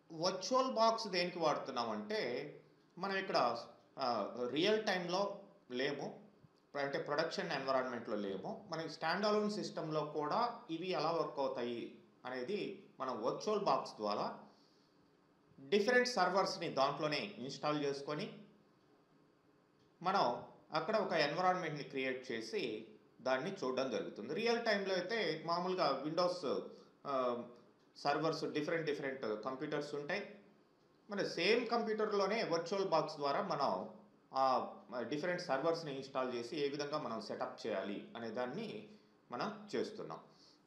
Virtual box దేనికి వాడుతున్నామంటే మనం ఇక్కడ రియల్ టైంలో లేము అంటే ప్రొడక్షన్ ఎన్విరాన్మెంట్లో లేము మనకి స్టాండ్ అలోన్ సిస్టంలో కూడా ఇవి ఎలా వర్క్ అవుతాయి అనేది మనం వర్చువల్ బాక్స్ ద్వారా డిఫరెంట్ సర్వర్స్ని దాంట్లోనే ఇన్స్టాల్ చేసుకొని మనం అక్కడ ఒక ఎన్విరాన్మెంట్ని క్రియేట్ చేసి దాన్ని చూడడం జరుగుతుంది రియల్ టైంలో అయితే మామూలుగా Windows servers different different computers ఉంటాయి మన సేమ్ కంప్యూటర్లోనే వర్చువల్ బాక్స్ ద్వారా మనం ఆ డిఫరెంట్ సర్వర్స్ని ఇన్స్టాల్ చేసి ఏ విధంగా మనం సెటప్ చేయాలి అనే దాన్ని మనం చేస్తున్నాం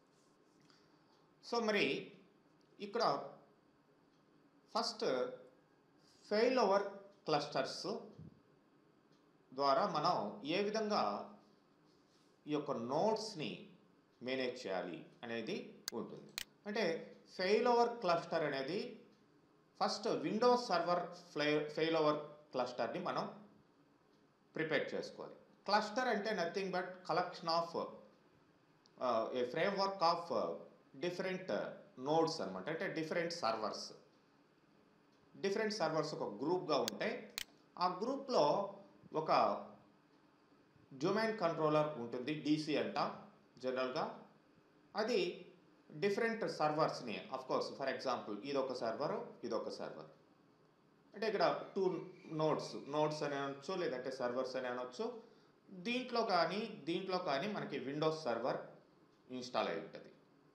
సో మరి ఇక్కడ ఫస్ట్ ఫెయిల్ ఓవర్ క్లస్టర్స్ ద్వారా మనం ఏ విధంగా ఈ యొక్క నోట్స్ని మేనేజ్ చేయాలి అనేది ఉంటుంది అంటే ఫెయిల్ ఓవర్ క్లస్టర్ అనేది first Windows server fly failover క్లస్టర్ని మనం ప్రిపేర్ చేసుకోవాలి క్లస్టర్ అంటే nothing but collection of a framework of different nodes అనమాట అంటే డిఫరెంట్ సర్వర్స్ డిఫరెంట్ సర్వర్స్ ఒక గ్రూప్గా ఉంటాయి ఆ గ్రూప్లో ఒక డొమైన్ కంట్రోలర్ ఉంటుంది డీసీ అంట జనరల్గా అది డిఫరెంట్ సర్వర్స్ని కోర్స్ ఫర్ ఎగ్జాంపుల్ ఇదొక సర్వర్ ఇదొక సర్వర్ అంటే ఇక్కడ టూ నోట్స్ నోట్స్ అని అనొచ్చు లేదంటే సర్వర్స్ అని అనొచ్చు దీంట్లో కానీ దీంట్లో కానీ మనకి విండోస్ సర్వర్ ఇన్స్టాల్ అయి ఉంటుంది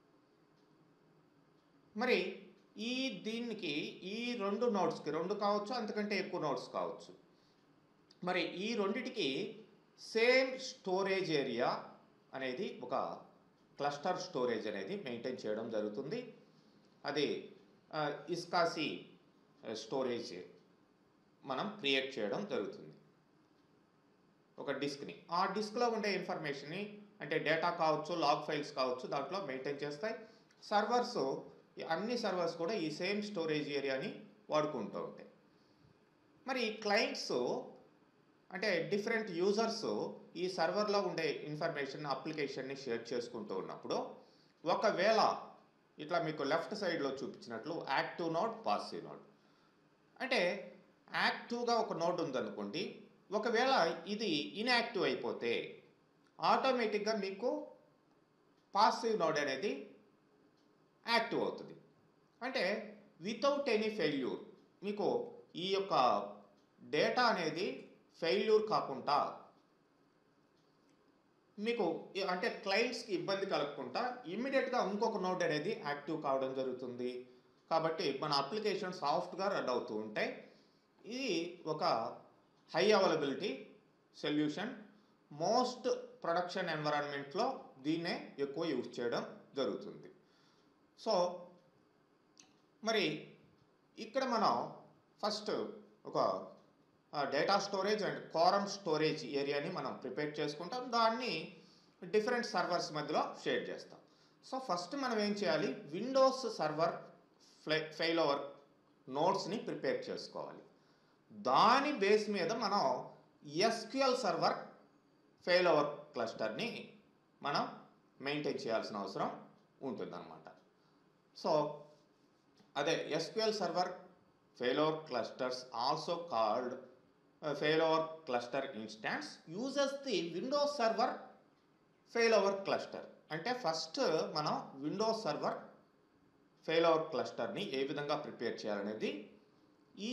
మరి ఈ దీనికి ఈ రెండు నోట్స్కి రెండు కావచ్చు అంతకంటే ఎక్కువ నోట్స్ కావచ్చు మరి ఈ రెండిటికి సేమ్ స్టోరేజ్ ఏరియా అనేది ఒక క్లస్టర్ స్టోరేజ్ అనేది మెయింటైన్ చేయడం జరుగుతుంది అది ఇస్కాసి స్టోరేజ్ మనం క్రియేట్ చేయడం జరుగుతుంది ఒక డిస్క్ని ఆ డిస్క్లో ఉండే ఇన్ఫర్మేషన్ని అంటే డేటా కావచ్చు లాగ్ ఫైల్స్ కావచ్చు దాంట్లో మెయింటైన్ చేస్తాయి సర్వర్స్ అన్ని సర్వర్స్ కూడా ఈ సేమ్ స్టోరేజ్ ఏరియాని వాడుకుంటూ ఉంటాయి మరి క్లయింట్స్ అంటే డిఫరెంట్ యూజర్స్ ఈ సర్వర్లో ఉండే ఇన్ఫర్మేషన్ అప్లికేషన్ని షేర్ చేసుకుంటూ ఉన్నప్పుడు ఒకవేళ ఇట్లా మీకు లెఫ్ట్ సైడ్లో చూపించినట్లు యాక్టివ్ నోడ్ పాసివ్ నోడ్ అంటే యాక్టివ్గా ఒక నోడ్ ఉందనుకోండి ఒకవేళ ఇది ఇన్యాక్టివ్ అయిపోతే ఆటోమేటిక్గా మీకు పాసివ్ నోడ్ అనేది యాక్టివ్ అవుతుంది అంటే వితౌట్ ఎనీ ఫెయిల్యూర్ మీకు ఈ యొక్క డేటా అనేది ఫెయిల్యూర్ కాకుండా మీకు అంటే క్లయింట్స్కి ఇబ్బంది కలగకుండా ఇమ్మీడియట్గా ఇంకొక నోడ్ అనేది యాక్టివ్ కావడం జరుగుతుంది కాబట్టి మన అప్లికేషన్ సాఫ్ట్గా రన్ అవుతూ ఉంటాయి ఇది ఒక high availability solution most production ఎన్విరాన్మెంట్లో దీన్నే ఎక్కువ యూజ్ చేయడం జరుగుతుంది సో మరి ఇక్కడ మనం ఫస్ట్ ఒక data storage and quorum storage ఏరియాని మనం ప్రిపేర్ చేసుకుంటాం దాన్ని డిఫరెంట్ సర్వర్స్ మధ్యలో షేర్ చేస్తాం సో ఫస్ట్ మనం ఏం చేయాలి Windows server fly failover నోట్స్ని ప్రిపేర్ చేసుకోవాలి దాని బేస్ మీద మనం ఎస్క్యూఎల్ సర్వర్ ఫెయిల్ ఓవర్ క్లస్టర్ని మనం మెయింటైన్ చేయాల్సిన అవసరం ఉంటుందన్నమాట సో అదే SQL server failover clusters also called failover cluster instance uses the Windows server failover cluster అంటే ఫస్ట్ మనం విండోస్ సర్వర్ ఫెయిలోవర్ క్లస్టర్ని ఏ విధంగా ప్రిపేర్ చేయాలనేది ఈ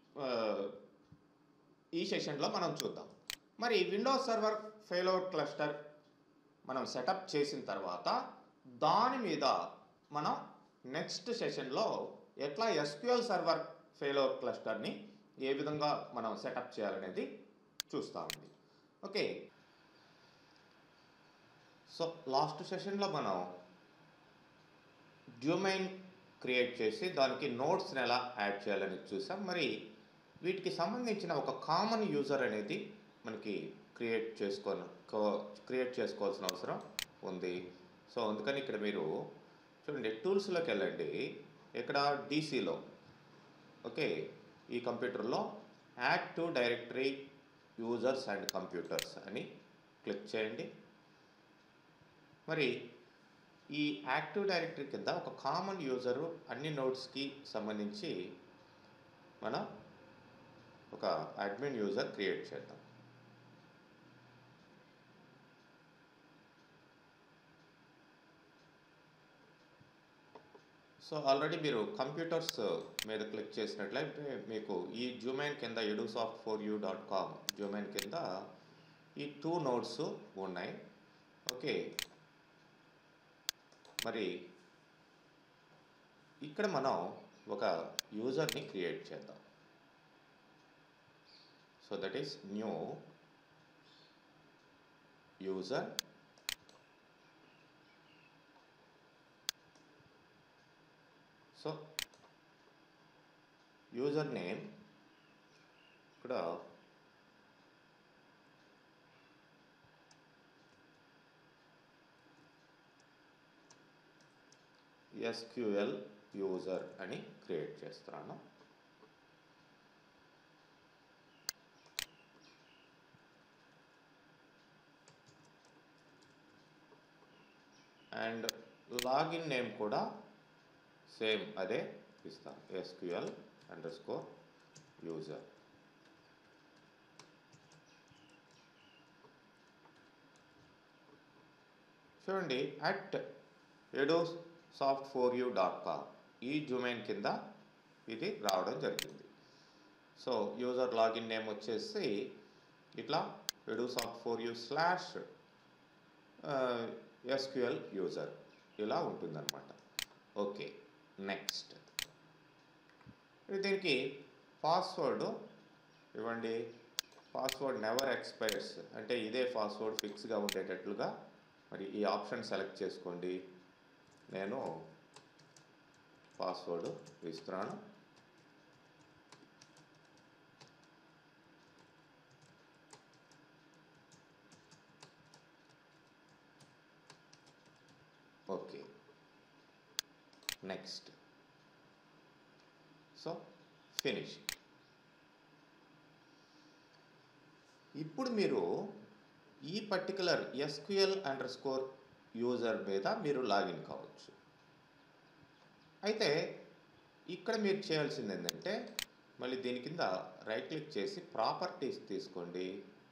ఈ సెషన్లో మనం చూద్దాం మరి విండోస్ సర్వర్ ఫెయిలోవర్ క్లస్టర్ మనం సెటప్ చేసిన తర్వాత దాని మీద మనం నెక్స్ట్ సెషన్లో ఎట్లా ఎస్క్యూఎల్ సర్వర్ ఫెయిలోవర్ క్లస్టర్ని ఏ విధంగా మనం సెటప్ చేయాలనేది చూస్తామండి ఓకే సో లాస్ట్ సెషన్లో మనం డ్యూమైన్ క్రియేట్ చేసి దానికి నోట్స్ని ఎలా యాడ్ చేయాలని చూసాం మరి వీటికి సంబంధించిన ఒక కామన్ యూజర్ అనేది మనకి క్రియేట్ చేసుకో క్రియేట్ చేసుకోవాల్సిన అవసరం ఉంది సో అందుకని ఇక్కడ మీరు చూడండి టూల్స్లోకి వెళ్ళండి ఇక్కడ డీసీలో ఓకే ఈ కంప్యూటర్లో add to directory users and computers అని క్లిక్ చేయండి మరి ఈ యాక్టివ్ డైరెక్టరీ కింద ఒక కామన్ యూజరు అన్ని నోట్స్కి సంబంధించి మనం ఒక అడ్మిన్ యూజర్ క్రియేట్ చేద్దాం సో ఆల్రెడీ మీరు కంప్యూటర్స్ మీద క్లిక్ చేసినట్లయితే మీకు ఈ జూమైన్ కింద Edusoft four you dot com domain కింద ఈ టూ నోట్స్ ఉన్నాయి ఓకే మరి ఇక్కడ మనం ఒక యూజర్ని క్రియేట్ చేద్దాం so that is new user so user name ఇక్కడ ఎస్క్యూఎల్ యూజర్ అని క్రియేట్ చేస్తున్నాను అండ్ లాగిన్ నేమ్ కూడా సేమ్ అదే ఇస్తాం ఎస్క్యూఎల్ అండర్ స్కోర్ యూజర్ చూడండి at Edusoft four you dot com ఈ జుమైన్ కింద ఇది రావడం జరిగింది సో యూజర్ లాగిన్ నేమ్ వచ్చేసి ఇట్లా Edusoft four you slash SQL user ఇలా ఉంటుందన్నమాట ఓకే నెక్స్ట్ దీనికి పాస్వర్డ్ ఇవ్వండి పాస్వర్డ్ నెవర్ ఎక్స్పైర్స్ అంటే ఇదే పాస్వర్డ్ ఫిక్స్గా ఉండేటట్లుగా మరి ఈ ఆప్షన్ సెలెక్ట్ చేసుకోండి నేను పాస్వర్డ్ ఇస్తున్నాను ఓకే నెక్స్ట్ సో ఫినిష్ ఇప్పుడు మీరు ఈ particular SQL underscore user మీద మీరు లాగిన్ కావచ్చు అయితే ఇక్కడ మీరు చేయాల్సింది ఏంటంటే మళ్ళీ దీని కింద రైట్ క్లిక్ చేసి ప్రాపర్టీస్ తీసుకోండి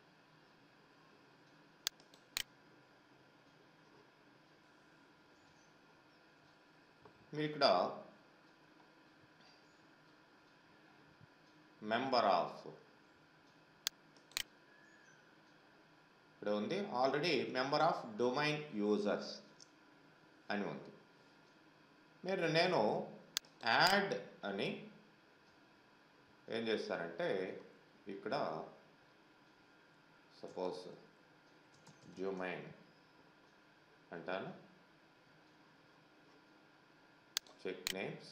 మీరు ఇక్కడ మెంబర్ ఆఫ్ ఇక్కడ ఉంది already member of domain users అని ఉంది మీరు నేను యాడ్ అని ఏం చేస్తారంటే ఇక్కడ సపోజ్ జూమైన్ అంటాను చెక్ నేమ్స్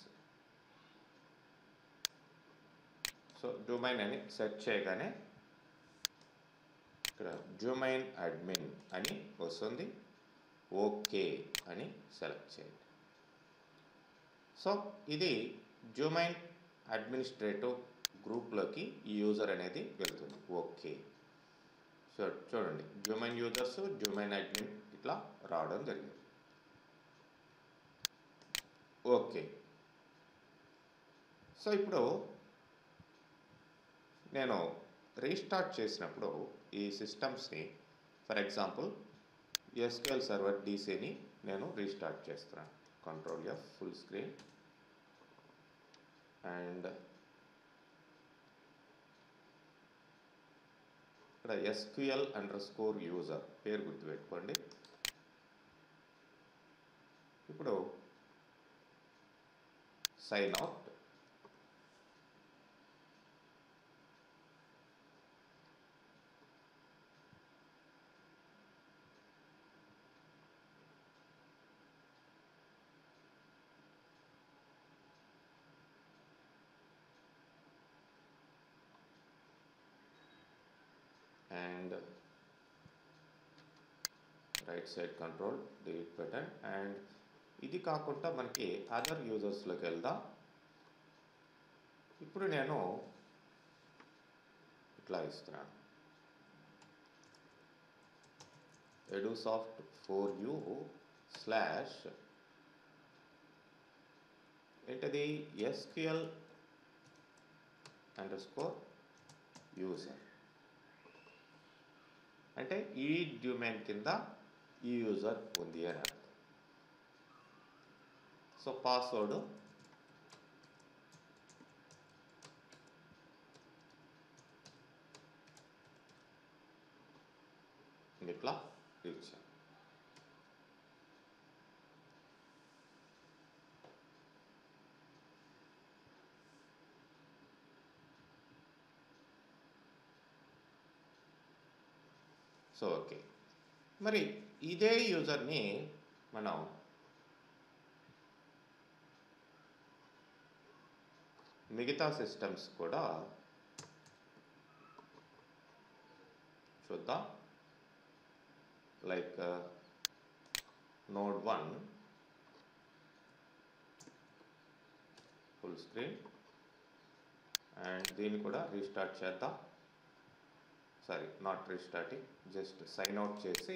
సో డొమైన్ అని సెర్చ్ చేయగానే ఇక్కడ జూమైన్ అడ్మిన్ అని వస్తుంది ఓకే అని సెలెక్ట్ చేయండి సో ఇది జూమైన్ అడ్మినిస్ట్రేటివ్ గ్రూప్లోకి ఈ యూజర్ అనేది వెళ్తుంది ఓకే సో చూడండి జూమైన్ యూజర్స్ జూమైన్ అడ్మిన్ ఇట్లా రావడం జరిగింది ఓకే సో ఇప్పుడు నేను రీస్టార్ట్ చేసినప్పుడు ఈ సిస్టమ్స్ని ఫర్ ఎగ్జాంపుల్ ఎస్క్యూఎల్ సర్వర్ డీసీని నేను రీస్టార్ట్ చేస్తున్నాను control F full screen and ఇక్కడ ఎస్క్యూఎల్ అండర్ స్కోర్ యూజర్ పేరు గుర్తుపెట్టుకోండి ఇప్పుడు sign out and right side control delete button and ఇది కాకుండా మనకి అదర్ యూజర్స్లోకి వెళ్దాం ఇప్పుడు నేను ఇట్లా ఇస్తున్నాను ఎడూసాఫ్ట్ ఫోర్ యూ స్లాష్ ఏంటది ఎస్క్యూఎల్ అండర్ స్కోర్ యూజర్ అంటే ఈ డ్యూమైన్ కింద ఈ యూజర్ ఉంది అని అర్థం సో పాస్వర్డ్ ఇట్లా ఇచ్చాను సో ఓకే మరి ఇదే యూజర్ని మనం మిగతా సిస్టమ్స్ కూడా చూద్దాం like node one full screen and దీన్ని కూడా రీస్టార్ట్ చేద్దాం sorry not restarting just sign out చేసి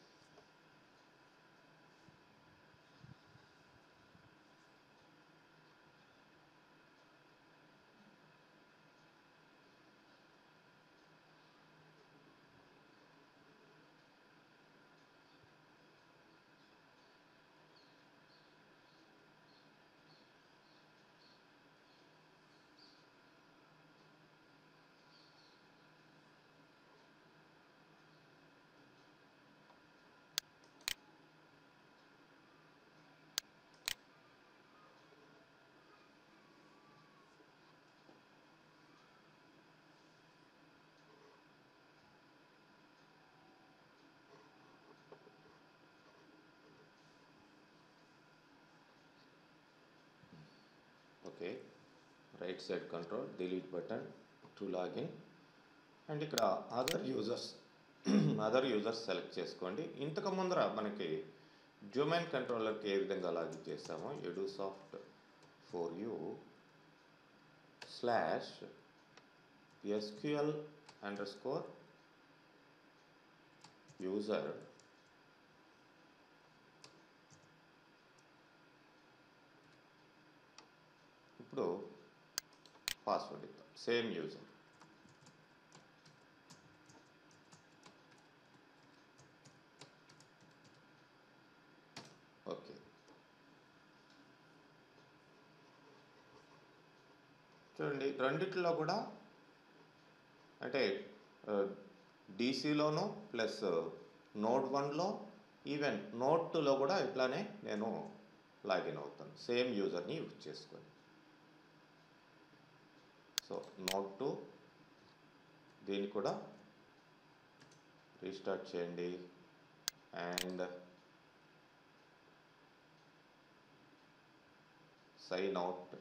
okay right side control delete button to login and ఇక్కడ other users other users select చేసుకోండి ఇంతకు ముందర మనకి డ్యూమైన్ కంట్రోలర్కి ఏ విధంగా లాగిన్ చేస్తామో Edusoft four you slash SQL underscore user ఇప్పుడు పాస్వర్డ్ ఇద్దాం సేమ్ యూజర్ ఓకే చూడండి రెండిట్లో కూడా అంటే డీసీలోను ప్లస్ నోట్ వన్లో ఈవెన్ నోట్ టూలో కూడా ఇట్లానే నేను లాగిన్ అవుతాను సేమ్ యూజర్ని యూజ్ చేసుకొని సో నోట్ టూ దీన్ని కూడా రీస్టార్ట్ చేయండి అండ్ సైన్ అవుట్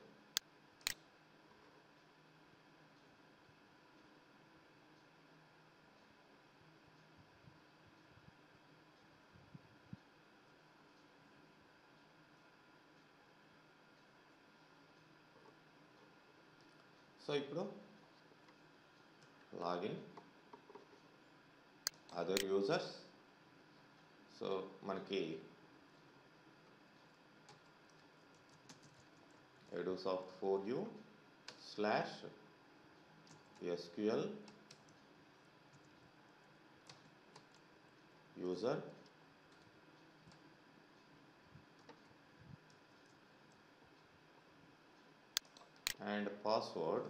సో ఇప్పుడు లాగిన్ అదర్ యూజర్స్ సో మనకి Edusoft four you slash SQL user and password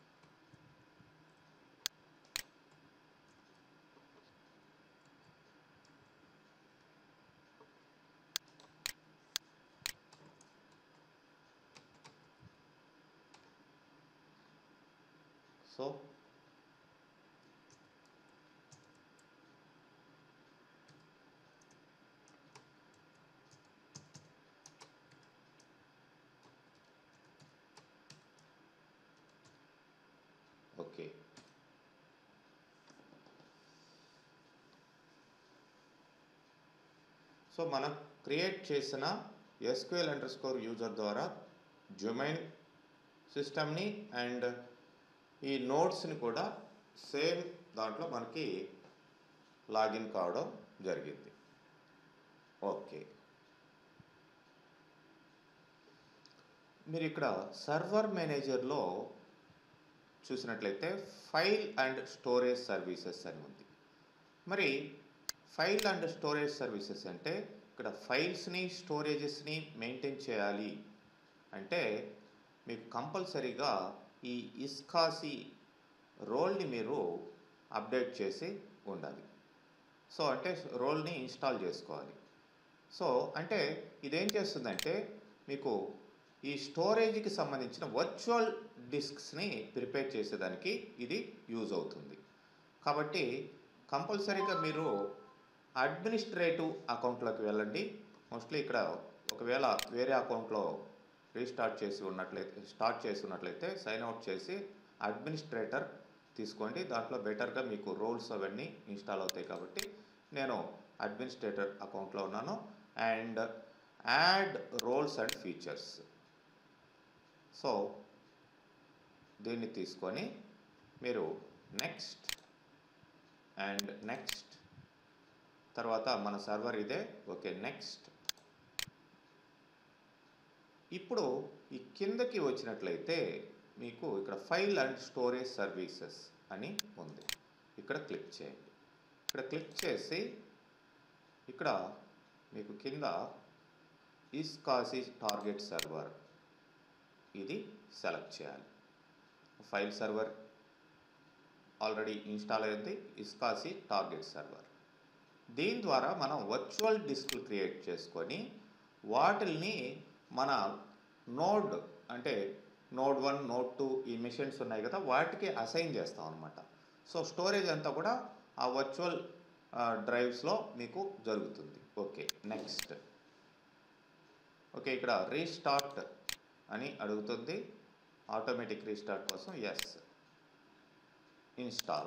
so okay so మనం క్రియేట్ చేసిన ఎస్క్యూఎల్ అండర్ స్కోర్ యూజర్ ద్వారా జొమైన్ సిస్టమ్ని అండ్ ఈ నోట్స్ని కూడా సేమ్ దాంట్లో మనకి లాగిన్ కావడం జరిగింది ఓకే మీరు ఇక్కడ సర్వర్ మేనేజర్లో చూసినట్లయితే ఫైల్ అండ్ స్టోరేజ్ సర్వీసెస్ అని ఉంది మరి ఫైల్ అండ్ స్టోరేజ్ సర్వీసెస్ అంటే ఇక్కడ ఫైల్స్ని స్టోరేజెస్ని మెయింటైన్ చేయాలి అంటే మీకు కంపల్సరీగా ఈ ఇస్కాసి రోల్ని మీరు అప్డేట్ చేసి ఉండాలి సో అంటే రోల్ని ఇన్స్టాల్ చేసుకోవాలి సో అంటే ఇదేం చేస్తుందంటే మీకు ఈ స్టోరేజ్కి సంబంధించిన వర్చువల్ డిస్క్స్ని ప్రిపేర్ చేసేదానికి ఇది యూజ్ అవుతుంది కాబట్టి కంపల్సరీగా మీరు అడ్మినిస్ట్రేటివ్ అకౌంట్లోకి వెళ్ళండి మోస్ట్లీ ఇక్కడ ఒకవేళ వేరే అకౌంట్లో రీస్టార్ట్ చేసి ఉన్నట్లయితే స్టార్ట్ చేసి ఉన్నట్లయితే సైన్ అవుట్ చేసి అడ్మినిస్ట్రేటర్ తీసుకోండి దాంట్లో బెటర్గా మీకు రోల్స్ అవన్నీ ఇన్స్టాల్ అవుతాయి కాబట్టి నేను అడ్మినిస్ట్రేటర్ అకౌంట్లో ఉన్నాను and add roles and features so దీన్ని తీసుకొని మీరు నెక్స్ట్ అండ్ నెక్స్ట్ తర్వాత మన సర్వర్ ఇదే ఓకే నెక్స్ట్ ఇప్పుడు ఈ కిందకి వచ్చినట్లయితే మీకు ఇక్కడ ఫైల్ అండ్ స్టోరేజ్ సర్వీసెస్ అని ఉంది ఇక్కడ క్లిక్ చేయండి ఇక్కడ క్లిక్ చేసి ఇక్కడ మీకు కింద ఇస్కాసి టార్గెట్ సర్వర్ ఇది సెలెక్ట్ చేయాలి ఫైల్ సర్వర్ ఆల్రెడీ ఇన్స్టాల్ అయింది ఇస్కాసి టార్గెట్ సర్వర్ దీని ద్వారా మనం వర్చువల్ డిస్క్లు క్రియేట్ చేసుకొని వాటిల్ని మన నోడ్ అంటే నోడ్ వన్ నోడ్ టూ ఈ మిషన్స్ ఉన్నాయి కదా వాటికి అసైన్ చేస్తాం అనమాట సో స్టోరేజ్ అంతా కూడా ఆ వర్చువల్ డ్రైవ్స్లో మీకు జరుగుతుంది ఓకే నెక్స్ట్ ఓకే ఇక్కడ రీస్టార్ట్ అని అడుగుతుంది ఆటోమేటిక్ రీస్టార్ట్ కోసం ఎస్ ఇన్స్టాల్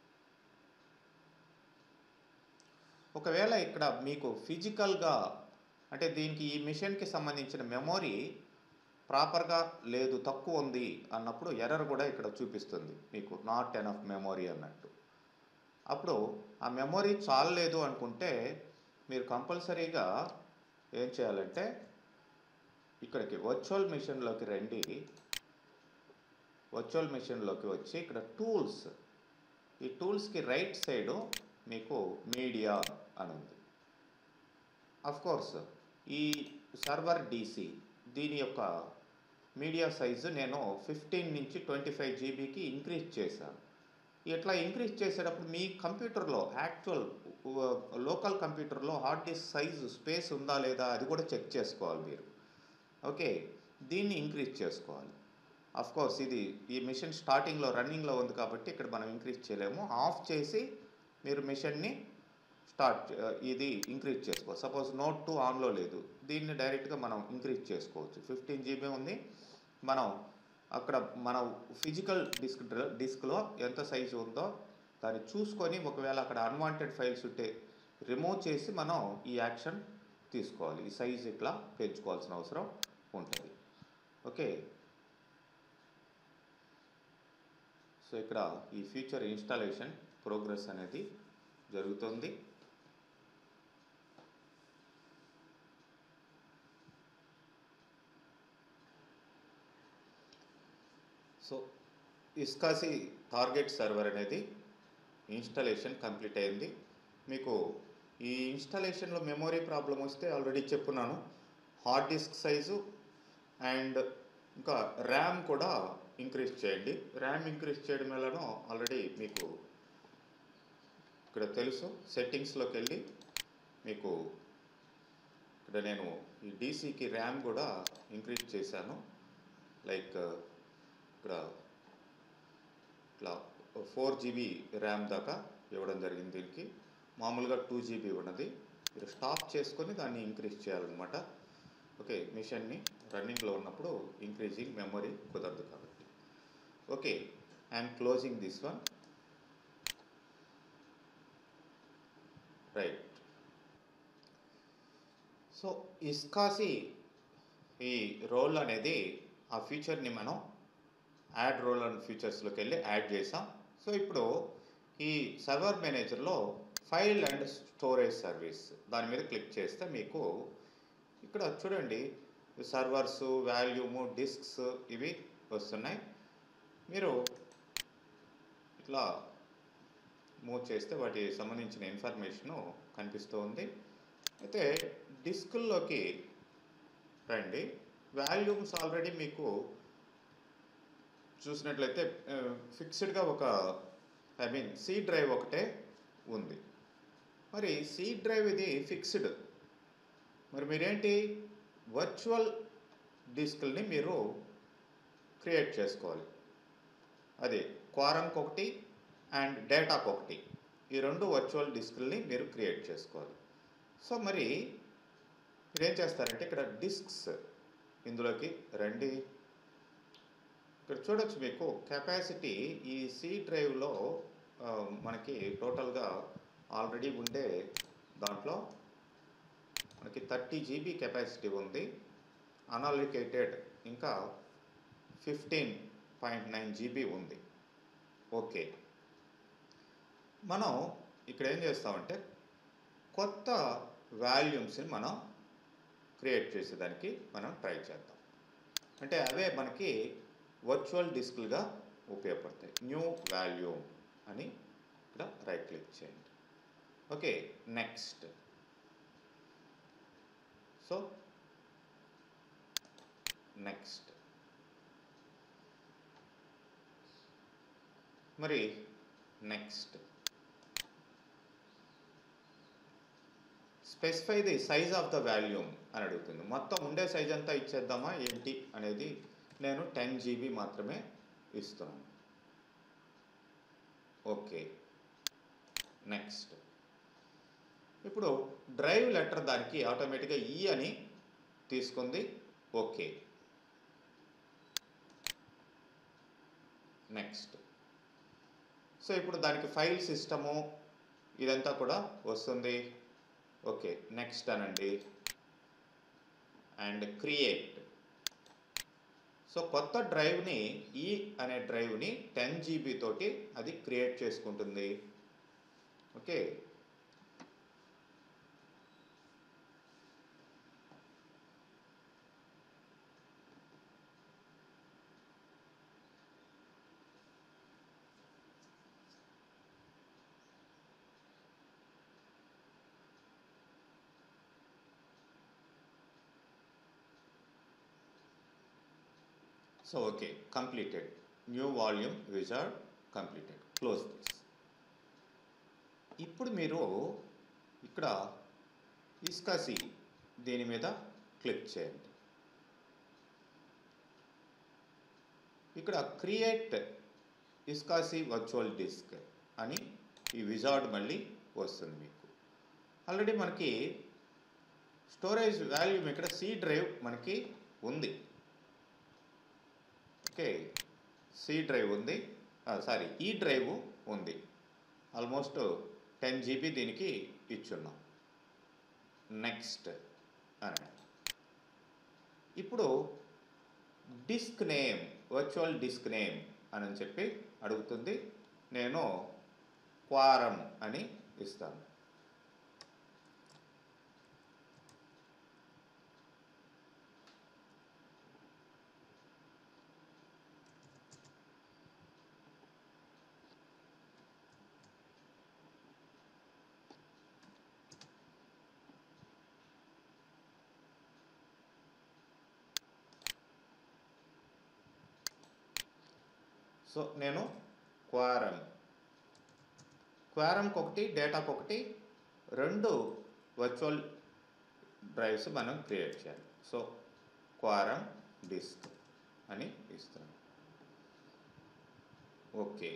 ఒకవేళ ఇక్కడ మీకు ఫిజికల్గా అంటే దీనికి ఈ మిషన్కి సంబంధించిన మెమొరీ ప్రాపర్గా లేదు తక్కువ ఉంది అన్నప్పుడు ఎర్రర్ కూడా ఇక్కడ చూపిస్తుంది మీకు నాట్ ఎనఫ్ మెమొరీ అన్నట్టు అప్పుడు ఆ మెమొరీ చాలలేదు అనుకుంటే మీరు కంపల్సరీగా ఏం చేయాలంటే ఇక్కడికి వర్చువల్ మిషన్లోకి రండి వర్చువల్ మిషన్లోకి వచ్చి ఇక్కడ టూల్స్ ఈ టూల్స్కి రైట్ సైడు మీకు మీడియా అని ఉంది అఫ్ కోర్స్ ఈ సర్వర్ డీసీ దీని యొక్క మీడియా సైజు నేను ఫిఫ్టీన్ నుంచి ట్వంటీ ఫైవ్ జీబీకి ఇంక్రీజ్ చేశాను ఇట్లా ఇంక్రీజ్ చేసేటప్పుడు మీ కంప్యూటర్లో యాక్చువల్ లోకల్ కంప్యూటర్లో హార్డ్ డిస్క్ సైజు స్పేస్ ఉందా లేదా అది కూడా చెక్ చేసుకోవాలి మీరు ఓకే దీన్ని ఇంక్రీజ్ చేసుకోవాలి అఫ్ కోర్స్ ఇది ఈ మిషన్ స్టార్టింగ్లో రన్నింగ్లో ఉంది కాబట్టి ఇక్కడ మనం ఇంక్రీజ్ చేయలేము ఆఫ్ చేసి మీరు మిషన్ని స్టార్ట్ ఇది ఇంక్రీజ్ చేసుకోవచ్చు సపోజ్ నోట్ టూ ఆన్లో లేదు దీన్ని డైరెక్ట్గా మనం ఇంక్రీజ్ చేసుకోవచ్చు ఫిఫ్టీన్ జీబీ ఉంది మనం అక్కడ మన ఫిజికల్ డిస్క్ డిస్క్లో ఎంత సైజు ఉందో దాన్ని చూసుకొని ఒకవేళ అక్కడ అన్వాంటెడ్ ఫైల్స్ ఉంటే రిమూవ్ చేసి మనం ఈ యాక్షన్ తీసుకోవాలి ఈ సైజ్ ఇట్లా పెంచుకోవాల్సిన అవసరం ఉంటుంది ఓకే సో ఇక్కడ ఈ ఫ్యూచర్ ఇన్స్టాలేషన్ ప్రోగ్రెస్ అనేది జరుగుతుంది సో ఇస్కాసి టార్గెట్ సర్వర్ అనేది ఇన్స్టాలేషన్ కంప్లీట్ అయింది మీకు ఈ ఇన్స్టాలేషన్లో మెమొరీ ప్రాబ్లం వస్తే ఆల్రెడీ చెప్పున్నాను హార్డ్ డిస్క్ సైజు అండ్ ఇంకా ర్యామ్ కూడా ఇంక్రీజ్ చేయండి ర్యామ్ ఇంక్రీజ్ చేయడం వలన ఆల్రెడీ మీకు ఇక్కడ తెలుసు సెట్టింగ్స్లోకి వెళ్ళి మీకు ఇక్కడ నేను ఈ డీసీకి ర్యామ్ కూడా ఇంక్రీజ్ చేశాను లైక్ ఇక్కడ ఇట్లా ఫోర్ జీబీ ర్యామ్ దాకా ఇవ్వడం జరిగింది దీనికి మామూలుగా టూ జీబీ ఉన్నది మీరు స్టాప్ చేసుకొని దాన్ని ఇంక్రీజ్ చేయాలన్నమాట ఓకే మిషన్ని రన్నింగ్లో ఉన్నప్పుడు ఇంక్రీజింగ్ మెమొరీ కుదరదు కాబట్టి okay I'm closing this one right so iSCSI ఈ రోల్ అనేది ఆ ఫీచర్ని మనం యాడ్ రోల్ అండ్ ఫీచర్స్లోకి వెళ్ళి యాడ్ చేసాం సో ఇప్పుడు ఈ సర్వర్ మేనేజర్లో ఫైల్ అండ్ స్టోరేజ్ సర్వీస్ దాని మీద క్లిక్ చేస్తే మీకు ఇక్కడ చూడండి సర్వర్స్ వాల్యూము డిస్క్స్ ఇవి వస్తున్నాయి మీరు ఇట్లా మూవ్ చేస్తే వాటి సంబంధించిన ఇన్ఫర్మేషను కనిపిస్తూ ఉంది అయితే డిస్కుల్లోకి రండి వాల్యూమ్స్ ఆల్రెడీ మీకు చూసినట్లయితే ఫిక్స్డ్గా ఒక ఐ మీన్ సి డ్రైవ్ ఒకటే ఉంది మరి సి డ్రైవ్ ఇది ఫిక్స్డ్ మరి మీరేంటి వర్చువల్ డిస్కుల్ని మీరు క్రియేట్ చేసుకోవాలి అది క్వారంకి ఒకటి అండ్ డేటాకి ఒకటి ఈ రెండు వర్చువల్ డిస్కుల్ని మీరు క్రియేట్ చేసుకోవాలి సో మరి మీరు ఏం చేస్తారంటే ఇక్కడ డిస్క్స్ ఇందులోకి రండి ఇక్కడ చూడొచ్చు మీకు కెపాసిటీ ఈ సి డ్రైవ్లో ఆ, మనకి టోటల్గా ఆల్రెడీ ఉండే దాంట్లో మనకి థర్టీ జీబీ కెపాసిటీ ఉంది అనాలికేటెడ్ ఇంకా ఫిఫ్టీన్ పాయింట్ నైన్ జీబీ ఉంది ఓకే మనం ఇక్కడ ఏం చేస్తామంటే కొత్త వాల్యూమ్స్ని మనం క్రియేట్ చేసేదానికి మనం ట్రై చేద్దాం అంటే అవే మనకి వర్చువల్ డిస్క్లుగా ఉపయోగపడతాయి న్యూ వాల్యూమ్ అని ఇక్కడ రైట్ క్లిక్ చేయండి ఓకే నెక్స్ట్ సో నెక్స్ట్ మరి next specify the size of the volume అని అడుగుతుంది మొత్తం ఉండే సైజ్ అంతా ఇచ్చేద్దామా ఏంటి అనేది నేను టెన్ జీబీ మాత్రమే ఇస్తున్నాను ఓకే నెక్స్ట్ ఇప్పుడు డ్రైవ్ లెటర్ దానికి ఆటోమేటిక్గా ఈ అని తీసుకుంది ఓకే నెక్స్ట్ సో ఇప్పుడు దానికి ఫైల్ సిస్టము ఇదంతా కూడా వస్తుంది ఓకే నెక్స్ట్ అనండి అండ్ క్రియేట్ సో కొత్త డ్రైవ్ని ఈ అనే డ్రైవ్ని టెన్ జీబీ తోటి అది క్రియేట్ చేసుకుంటుంది okay so okay completed new volume wizard completed close this ఇప్పుడు మీరు ఇక్కడ ఇస్కాసి దీని మీద క్లిక్ చేయండి ఇక్కడ క్రియేట్ ఇస్కాసి వర్చువల్ డిస్క్ అని ఈ విజార్డ్ మళ్ళీ వస్తుంది మీకు ఆల్రెడీ మనకి స్టోరేజ్ వాల్యూమ్ ఇక్కడ సి డ్రైవ్ మనకి ఉంది ఓకే సి డ్రైవ్ ఉంది సారీ ఈ డ్రైవ్ ఉంది ఆల్మోస్ట్ టెన్ జీబీ దీనికి ఇచ్చున్నాం నెక్స్ట్ అని ఇప్పుడు disk name virtual disk name అని చెప్పి అడుగుతుంది నేను క్వారం అని ఇస్తాను సో నేను క్వారం క్వారంకి ఒకటి డేటాకి ఒకటి రెండు వర్చువల్ డ్రైవ్స్ మనం క్రియేట్ చేయాలి సో క్వారం డిస్క్ అని ఇస్తున్నాం ఓకే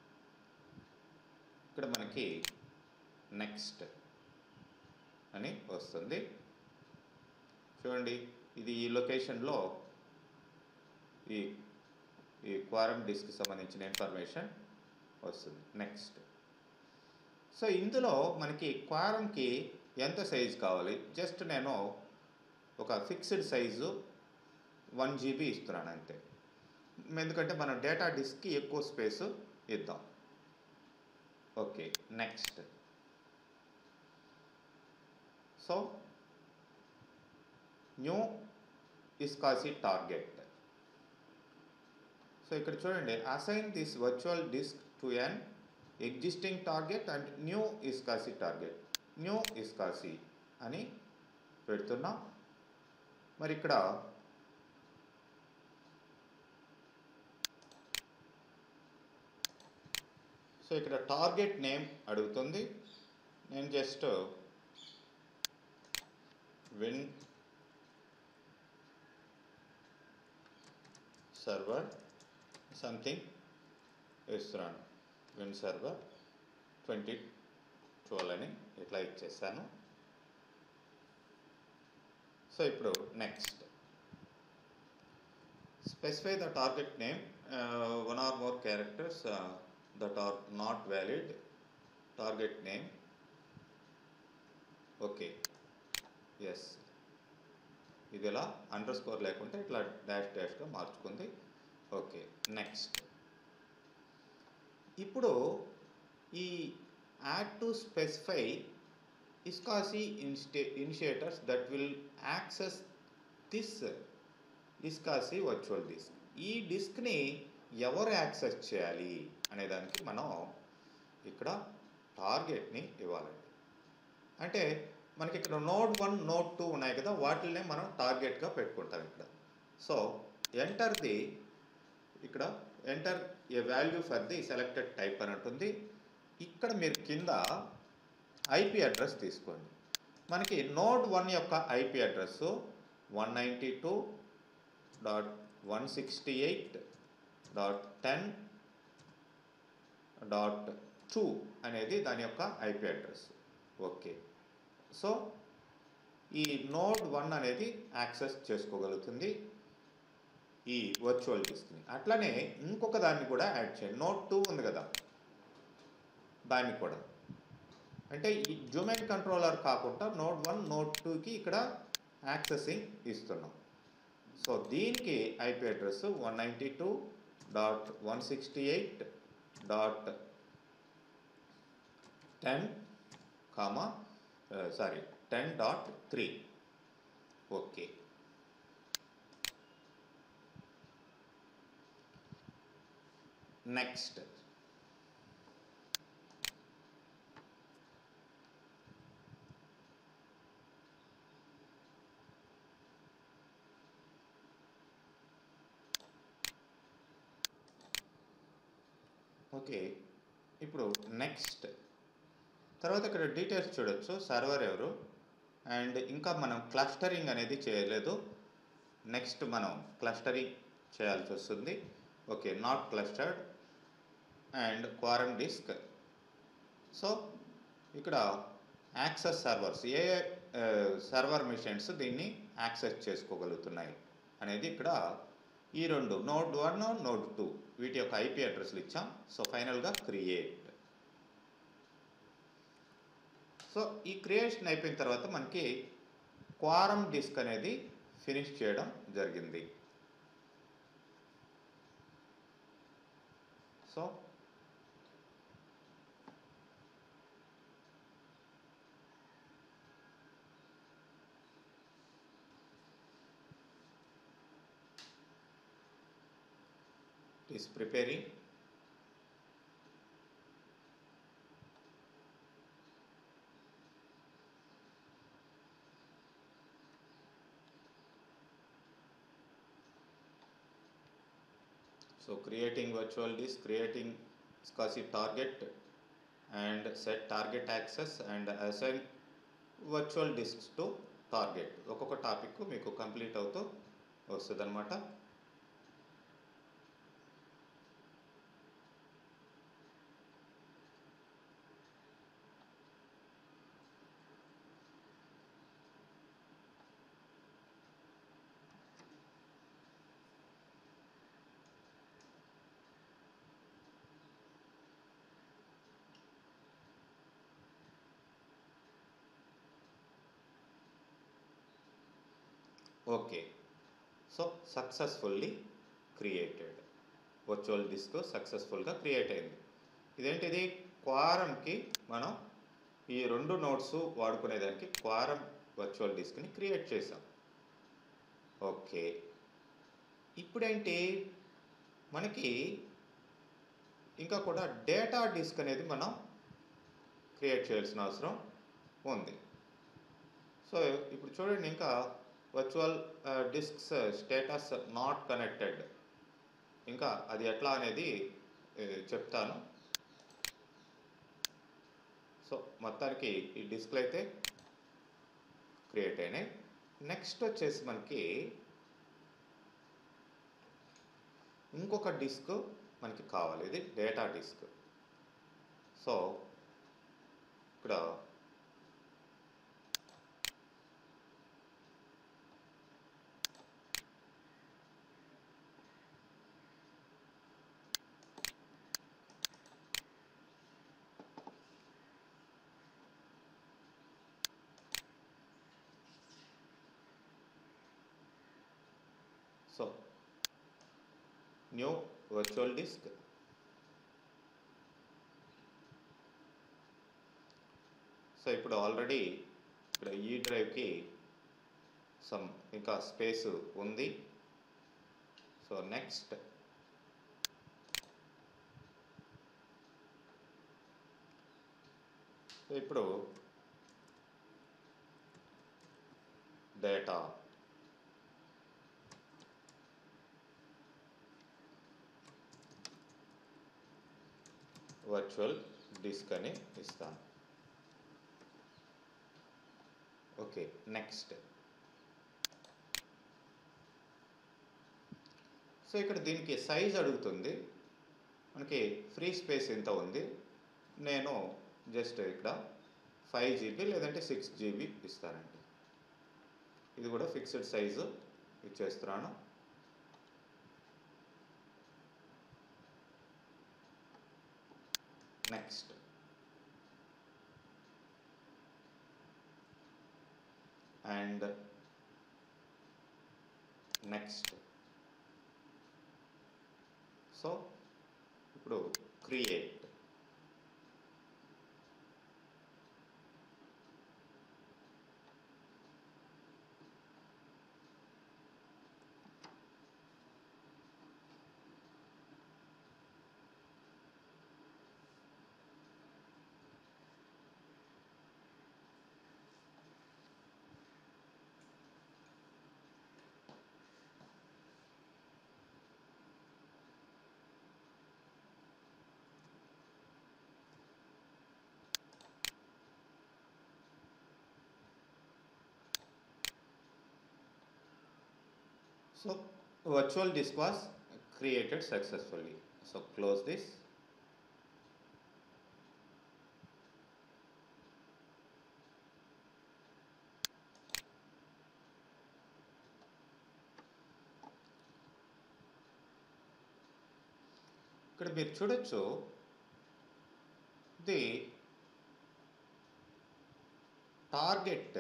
ఇక్కడ మనకి నెక్స్ట్ అని వస్తుంది చూడండి ఇది ఈ లొకేషన్లో ఈ ఈ క్వారం డిస్క్ సంబంధించిన ఇన్ఫర్మేషన్ వస్తుంది నెక్స్ట్ సో ఇందులో మనకి క్వారంకి ఎంత సైజు కావాలి జస్ట్ నేను ఒక ఫిక్స్డ్ సైజు వన్ జీబీ ఇస్తున్నాను అంతే ఎందుకంటే మనం డేటా డిస్క్కి ఎక్కువ స్పేస్ ఇద్దాం okay next so new iSCSI target so ఇక్కడ చూడండి assign this virtual disk to an existing target and new iSCSI target new iSCSI అని పెడుతున్నాం మరి ఇక్కడ సో ఇక్కడ టార్గెట్ నేమ్ అడుగుతుంది నేను జస్ట్ విన్ సర్వర్ సంథింగ్ ఇస్తున్నాను విన్ సర్వర్ ట్వంటీ ట్వెల్వ్ అని ఇట్లా ఇచ్చేసాను సో ఇప్పుడు next specify the target name one or more characters that are not valid target name okay yes ఇది ఇలా అండర్ స్కోర్ లేకుంటే ఇట్లా డాష్ డాష్గా మార్చుకుంది ఓకే నెక్స్ట్ ఇప్పుడు ఈ యాడ్ టు స్పెసిఫై ఇస్కాసి ఇన్స్టే initiators that will access this iSCSI virtual disk ఈ డిస్క్ని ఎవరు యాక్సెస్ చేయాలి అనే దానికి మనం ఇక్కడ టార్గెట్ని ఇవ్వాలండి అంటే మనకి ఇక్కడ నోడ్ వన్ నోడ్ టూ ఉన్నాయి కదా వాటిల్నే మనం టార్గెట్గా పెట్టుకుంటాం ఇక్కడ సో ఎంటర్ ది ఇక్కడ enter a value for the selected type అని ఉంటుంది ఇక్కడ మీరు కింద ఐపీ అడ్రస్ తీసుకోండి మనకి నోడ్ వన్ యొక్క IP address one ninety two dot one sixty eight dot ten dot two అనేది దాని యొక్క ఐపీ అడ్రస్ ఓకే సో ఈ నోడ్ వన్ అనేది యాక్సెస్ చేసుకోగలుగుతుంది ఈ వర్చువల్ డిస్క్ని అట్లనే ఇంకొక దాన్ని కూడా యాడ్ చేయండి నోట్ టూ ఉంది కదా దాన్ని కూడా అంటే ఈ జూమెన్ కంట్రోలర్ కాకుండా నోడ్ వన్ నోడ్ టూకి ఇక్కడ యాక్సెసింగ్ ఇస్తున్నాం సో దీనికి IP address one ninety two dot one sixty eight dot ten comma sorry ten dot three okay next okay ఇప్పుడు నెక్స్ట్ తర్వాత ఇక్కడ డీటెయిల్స్ చూడొచ్చు సర్వర్ ఎవరు అండ్ ఇంకా మనం క్లస్టరింగ్ అనేది చేయలేదు నెక్స్ట్ మనం క్లస్టరింగ్ చేయాల్సి వస్తుంది okay not clustered and quorum disk so ఇక్కడ యాక్సెస్ సర్వర్స్ ఏ సర్వర్ మిషన్స్ దీన్ని యాక్సెస్ చేసుకోగలుగుతున్నాయి అనేది ఇక్కడ ఈ రెండు నోడ్ వన్ నోడ్ టూ వీటి యొక్క ఐపీ అడ్రస్లు ఇచ్చాం సో ఫైనల్గా క్రియేట్ సో ఈ క్రియేషన్ అయిపోయిన తర్వాత మనకి క్వారం డిస్క్ అనేది ఫినిష్ చేయడం జరిగింది so it is preparing so creating virtual disk creating SCSI target and set target access and assign virtual disks to target ఒక్కొక్క టాపిక్ మీకు కంప్లీట్ అవుతూ వస్తుంది అనమాట okay so successfully created virtual disk సక్సెస్ఫుల్గా create అయింది ఇదేంటిది క్వారంకి మనం ఈ రెండు నోట్స్ వాడుకునేదానికి క్వారం వర్చువల్ డిస్క్ని క్రియేట్ చేసాం ఓకే ఇప్పుడేంటి మనకి ఇంకా కూడా డేటా డిస్క్ అనేది మనం క్రియేట్ చేయాల్సిన అవసరం ఉంది సో ఇప్పుడు చూడండి ఇంకా virtual disks status not connected ఇంకా అది ఎట్లా అనేది ఏ, చెప్తాను సో మొత్తానికి ఈ డిస్క్లు అయితే క్రియేట్ అయినాయి నెక్స్ట్ వచ్చేసి మనకి ఇంకొక డిస్క్ మనకి కావాలి ఇది డేటా డిస్క్ సో ఇక్కడ so new virtual disk so ఇప్పుడు ఆల్రెడీ ఇక్కడ ఈ డ్రైవ్కి సమ్ ఇంకా స్పేస్ ఉంది సో నెక్స్ట్ సో ఇప్పుడు డేటా వర్చువల్ డిస్క్ అని ఇస్తాను ఓకే నెక్స్ట్ సో ఇక్కడ దీనికి సైజ్ అడుగుతుంది మనకి ఫ్రీ స్పేస్ ఎంత ఉంది నేను జస్ట్ ఇక్కడ ఫైవ్ జీబీ లేదంటే సిక్స్ జీబీ ఇస్తానండి ఇది కూడా ఫిక్స్డ్ సైజు ఇచ్చేస్తున్నాను నెక్స్ట్ అండ్ నెక్స్ట్ సో ఇప్పుడు create So virtual disk was created successfully. So close this. ఇక్కడ మీరు చూడొచ్చు ఇది టార్గెట్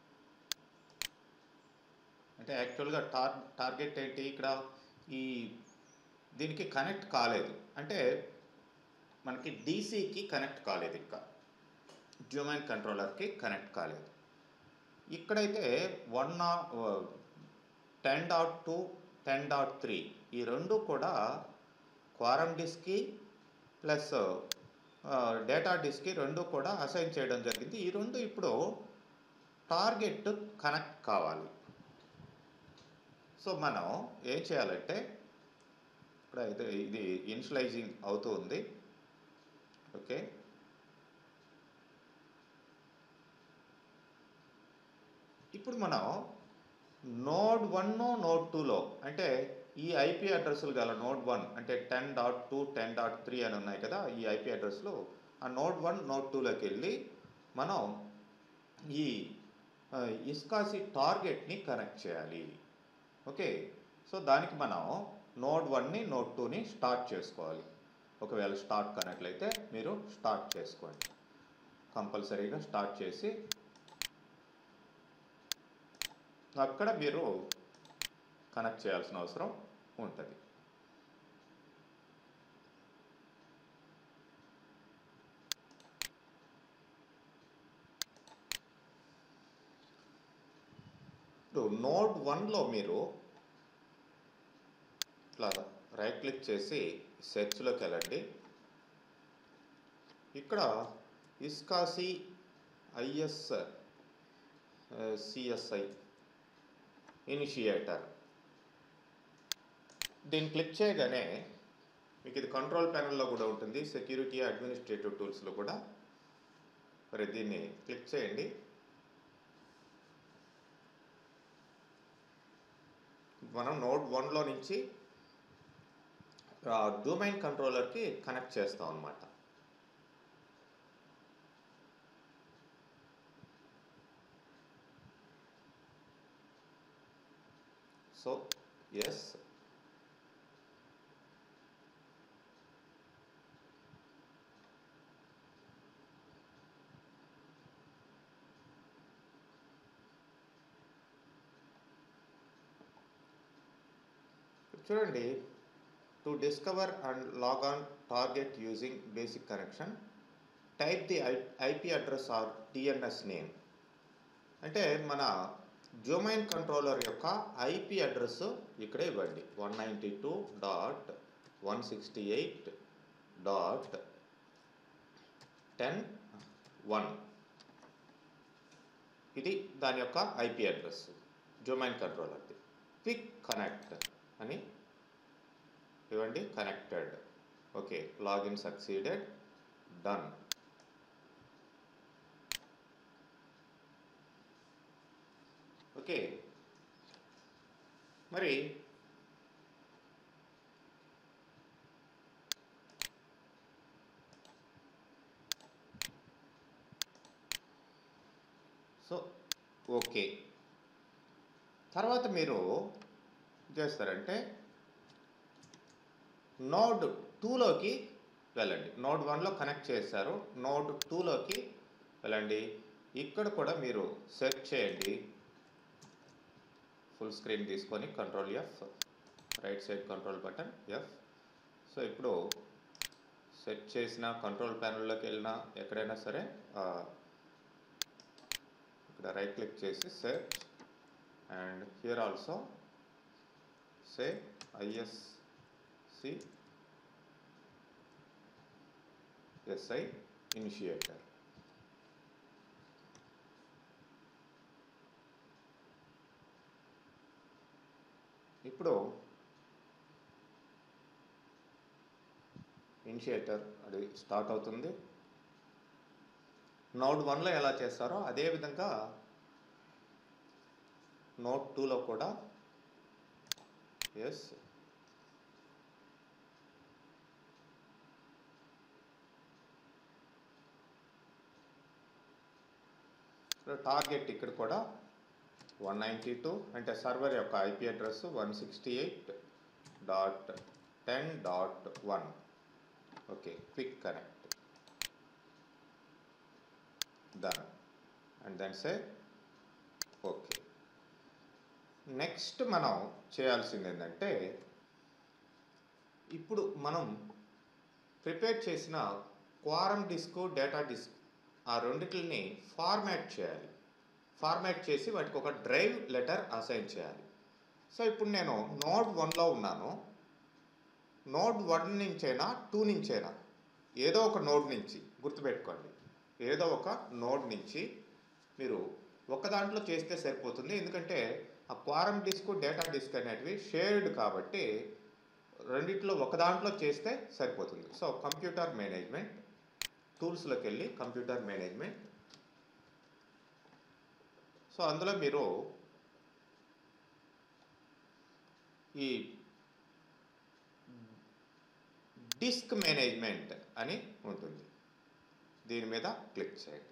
అంటే యాక్చువల్గా టార్ టార్గెట్ ఏంటి ఇక్కడ ఈ దీనికి కనెక్ట్ కాలేదు అంటే మనకి డీసీకి కనెక్ట్ కాలేదు ఇంకా డ్యూమైన్ కంట్రోలర్కి కనెక్ట్ కాలేదు ఇక్కడైతే one ten dot two ten dot three ఈ రెండు కూడా క్వారం డిస్క్కి ప్లస్ డేటా డిస్క్కి రెండు కూడా అసైన్ చేయడం జరిగింది ఈ రెండు ఇప్పుడు టార్గెట్ కనెక్ట్ కావాలి సో మనం ఏం చేయాలంటే ఇప్పుడు అయితే ఇది ఇనిషియలైజింగ్ అవుతూ ఉంది ఓకే ఇప్పుడు మనం నోడ్ వన్ నోడ్ టూలో అంటే ఈ ఐపీ అడ్రస్లు గల నోడ్ వన్ అంటే ten dot two ten dot three అని ఉన్నాయి కదా ఈ ఐపీ అడ్రస్లు ఆ నోడ్ వన్ నోడ్ టూలోకి వెళ్ళి మనం ఈ ఆ, ఇస్కాసి టార్గెట్ని కనెక్ట్ చేయాలి ఓకే సో దానికి మనం నోడ్ వన్ని నోడ్ టూని స్టార్ట్ చేసుకోవాలి ఒకవేళ స్టార్ట్ కానట్లయితే మీరు స్టార్ట్ చేసుకోండి కంపల్సరీగా స్టార్ట్ చేసి అక్కడ మీరు కనెక్ట్ చేయాల్సిన అవసరం ఉంటుంది ఇప్పుడు నోడ్ వన్లో మీరు రైట్ క్లిక్ చేసి సెర్చ్లోకి వెళ్ళండి ఇక్కడ ఇస్కాసి ఐఎస్ సిఎస్ఐ ఇనిషియేటర్ దీన్ని క్లిక్ చేయగానే మీకు ఇది కంట్రోల్ ప్యానల్లో కూడా ఉంటుంది సెక్యూరిటీ అడ్మినిస్ట్రేటివ్ టూల్స్లో కూడా మరి దీన్ని క్లిక్ చేయండి మనం నోడ్ వన్లో నుంచి డొమైన్ కంట్రోలర్కి కనెక్ట్ చేస్తాం అన్నమాట సో ఎస్ చూడండి to discover and log on target using basic connection type the I IP address or DNS name అంటే మన జొమైన్ కంట్రోలర్ యొక్క ఐపీ అడ్రస్ ఇక్కడే ఇవ్వండి one ninety two dot one sixty eight dot ten one ఇది దాని యొక్క IP address domain కంట్రోలర్ది quick connect అని ఇవ్వండి connected okay login succeeded done okay మరి సో ఓకే తర్వాత మీరు ఏం చేస్తారంటే నోడ్ టూలోకి వెళ్ళండి నోడ్ వన్లో కనెక్ట్ చేశారు నోడ్ టూలోకి వెళ్ళండి ఇక్కడ కూడా మీరు సెర్చ్ చేయండి ఫుల్ స్క్రీన్ తీసుకొని control F right side control button F so ఇప్పుడు సెట్ చేసిన కంట్రోల్ ప్యానల్లోకి వెళ్ళినా ఎక్కడైనా సరే ఆ, ఇక్కడ రైట్ క్లిక్ చేసి search and here also say ఐఎస్సి ఎస్ఐ ఇనిషియేటర్ ఇప్పుడు ఇనిషియేటర్ అది స్టార్ట్ అవుతుంది నోడ్ వన్లో ఎలా చేస్తారో అదే విధంగా నోట్ టూలో కూడా ఎస్ టార్గెట్ ఇక్కడ కూడా వన్ నైంటీ టూ అంటే సర్వర్ యొక్క IP address one sixty eight dot ten dot one okay quick connect done and then say okay next మనం చేయాల్సింది ఏంటంటే ఇప్పుడు మనం ప్రిపేర్ చేసిన క్వారం డిస్క్ డేటా డిస్క్ ఆ రెండిటిని ఫార్మాట్ చేయాలి ఫార్మాట్ చేసి వాటికి ఒక డ్రైవ్ లెటర్ అసైన్ చేయాలి సో ఇప్పుడు నేను నోడ్ వన్లో ఉన్నాను నోడ్ వన్ నుంచైనా టూ నుంచైనా ఏదో ఒక నోడ్ నుంచి గుర్తుపెట్టుకోండి ఏదో ఒక నోడ్ నుంచి మీరు ఒక దాంట్లో చేస్తే సరిపోతుంది ఎందుకంటే ఆ క్వారం డిస్క్ డేటా డిస్క్ అనేటివి షేర్డ్ కాబట్టి రెండిట్లో ఒక దాంట్లో చేస్తే సరిపోతుంది సో కంప్యూటర్ మేనేజ్మెంట్ టూల్స్లోకి వెళ్ళి కంప్యూటర్ మేనేజ్మెంట్ సో అందులో మీరు ఈ డిస్క్ మేనేజ్మెంట్ అని ఉంటుంది దీని మీద క్లిక్ చేయండి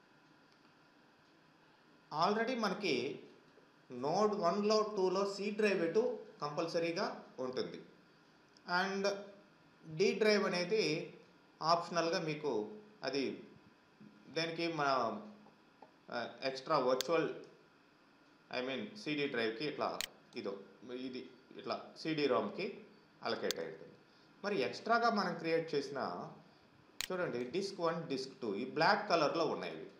ఆల్రెడీ మనకి నోడ్ వన్లో టూలో సి డ్రైవ్ ఎటు కంపల్సరీగా ఉంటుంది అండ్ డి డ్రైవ్ అనేది ఆప్షనల్గా మీకు అది దానికి మన extra virtual I mean CD డ్రైవ్కి ఇట్లా ఇదో ఇది ఇట్లా సిడి రోమ్కి అలకేట్ అయి ఉంటుంది మరి ఎక్స్ట్రాగా మనం క్రియేట్ చేసిన చూడండి డిస్క్ వన్ డిస్క్ టూ ఈ బ్లాక్ కలర్లో ఉన్నాయి ఇవి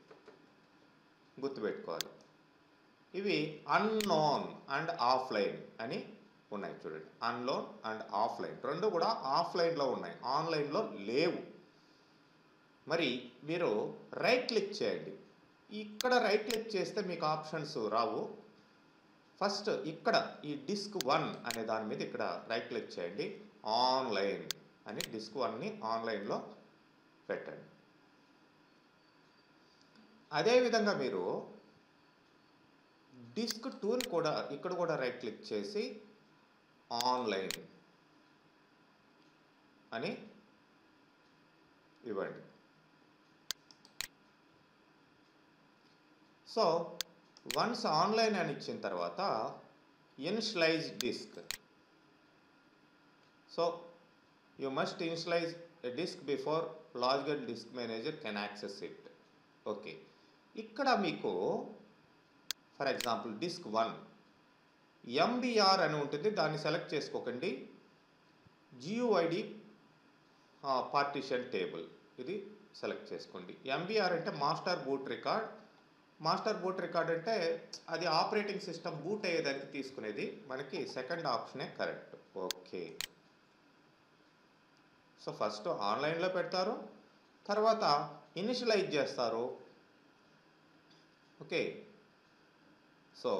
గుర్తుపెట్టుకోవాలి ఇవి అన్నోన్ అండ్ ఆఫ్లైన్ అని ఉన్నాయి చూడండి అన్లోన్ అండ్ ఆఫ్లైన్ రెండు కూడా ఆఫ్లైన్లో ఉన్నాయి ఆన్లైన్లో లేవు మరి మీరు రైట్ క్లిక్ చేయండి ఇక్కడ రైట్ క్లిక్ చేస్తే మీకు ఆప్షన్స్ రావు ఫస్ట్ ఇక్కడ ఈ డిస్క్ వన్ అనే దాని మీద ఇక్కడ రైట్ క్లిక్ చేయండి ఆన్లైన్ అని డిస్క్ వన్ని ఆన్లైన్లో పెట్టండి అదేవిధంగా మీరు డిస్క్ టూని కూడా ఇక్కడ కూడా రైట్ క్లిక్ చేసి ఆన్లైన్ అని ఇవ్వండి సో వన్స్ ఆన్లైన్ అని ఇచ్చిన తర్వాత initialize disk so you must initialize a disk before logical disk manager can access it okay ఇక్కడ మీకు for example disk one MBR అని ఉంటుంది దాన్ని సెలెక్ట్ చేసుకోకండి జియుఐడి పార్టిషన్ టేబుల్ ఇది సెలెక్ట్ చేసుకోండి ఎంబీఆర్ అంటే master boot record master boot record అంటే అది ఆపరేటింగ్ సిస్టమ్ బూట్ అయ్యేదానికి తీసుకునేది మనకి సెకండ్ ఆప్షనే కరెక్ట్ ఓకే సో ఫస్ట్ ఆన్లైన్లో పెడతారు తర్వాత ఇనిషియలైజ్ చేస్తారు ఓకే సో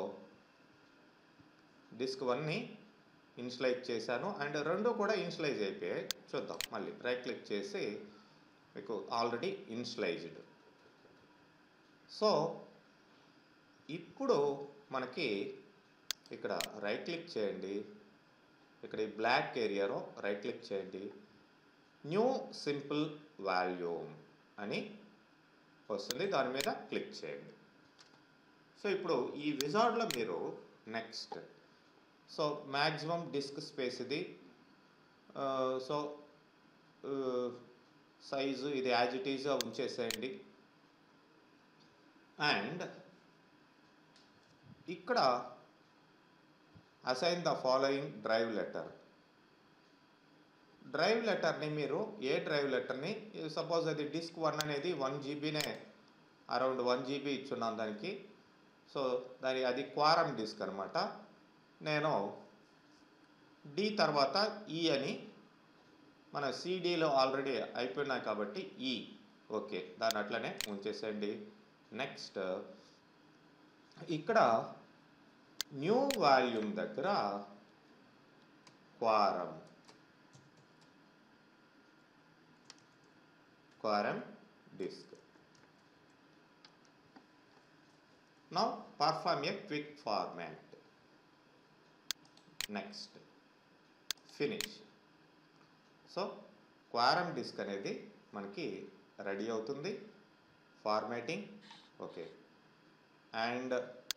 డిస్క్ వన్ని ఇనిషియలైజ్ చేశాను అండ్ రెండు కూడా ఇనిషియలైజ్ అయిపోయాయి చూద్దాం మళ్ళీ రైట్ క్లిక్ చేసి మీకు ఆల్రెడీ ఇనిషియలైజ్డ్ సో ఇప్పుడు మనకి ఇక్కడ రైట్ క్లిక్ చేయండి ఇక్కడ ఈ బ్లాక్ ఏరియాలో రైట్ క్లిక్ చేయండి న్యూ సింపుల్ వాల్యూమ్ అని వస్తుంది దాని మీద క్లిక్ చేయండి సో ఇప్పుడు ఈ విజార్డ్లో మీరు next so maximum disk space ఇది సో సైజు ఇది యాజ్ ఇట్ ఈజ్గా ఉంచేసేయండి అండ్ ఇక్కడ assign the following drive letter drive లెటర్ని మీరు ఏ డ్రైవ్ లెటర్ని సపోజ్ అది డిస్క్ వన్ అనేది వన్ జీబీనే అరౌండ్ వన్ జీబీ ఇచ్చున్నాను దానికి సో దాని అది క్వారం డిస్క్ అనమాట నేను డి తర్వాత ఈ అని మన సిడిలో ఆల్రెడీ అయిపోయినాయి కాబట్టి ఈ ఓకే దాన్ని అట్లనే ఉంచేసేయండి నెక్స్ట్ ఇక్కడ న్యూ వాల్యూమ్ దగ్గర quorum quorum disk now perform a quick format next finish so quorum disk అనేది మనకి రెడీ అవుతుంది ఫార్మాటింగ్ ఓకే అండ్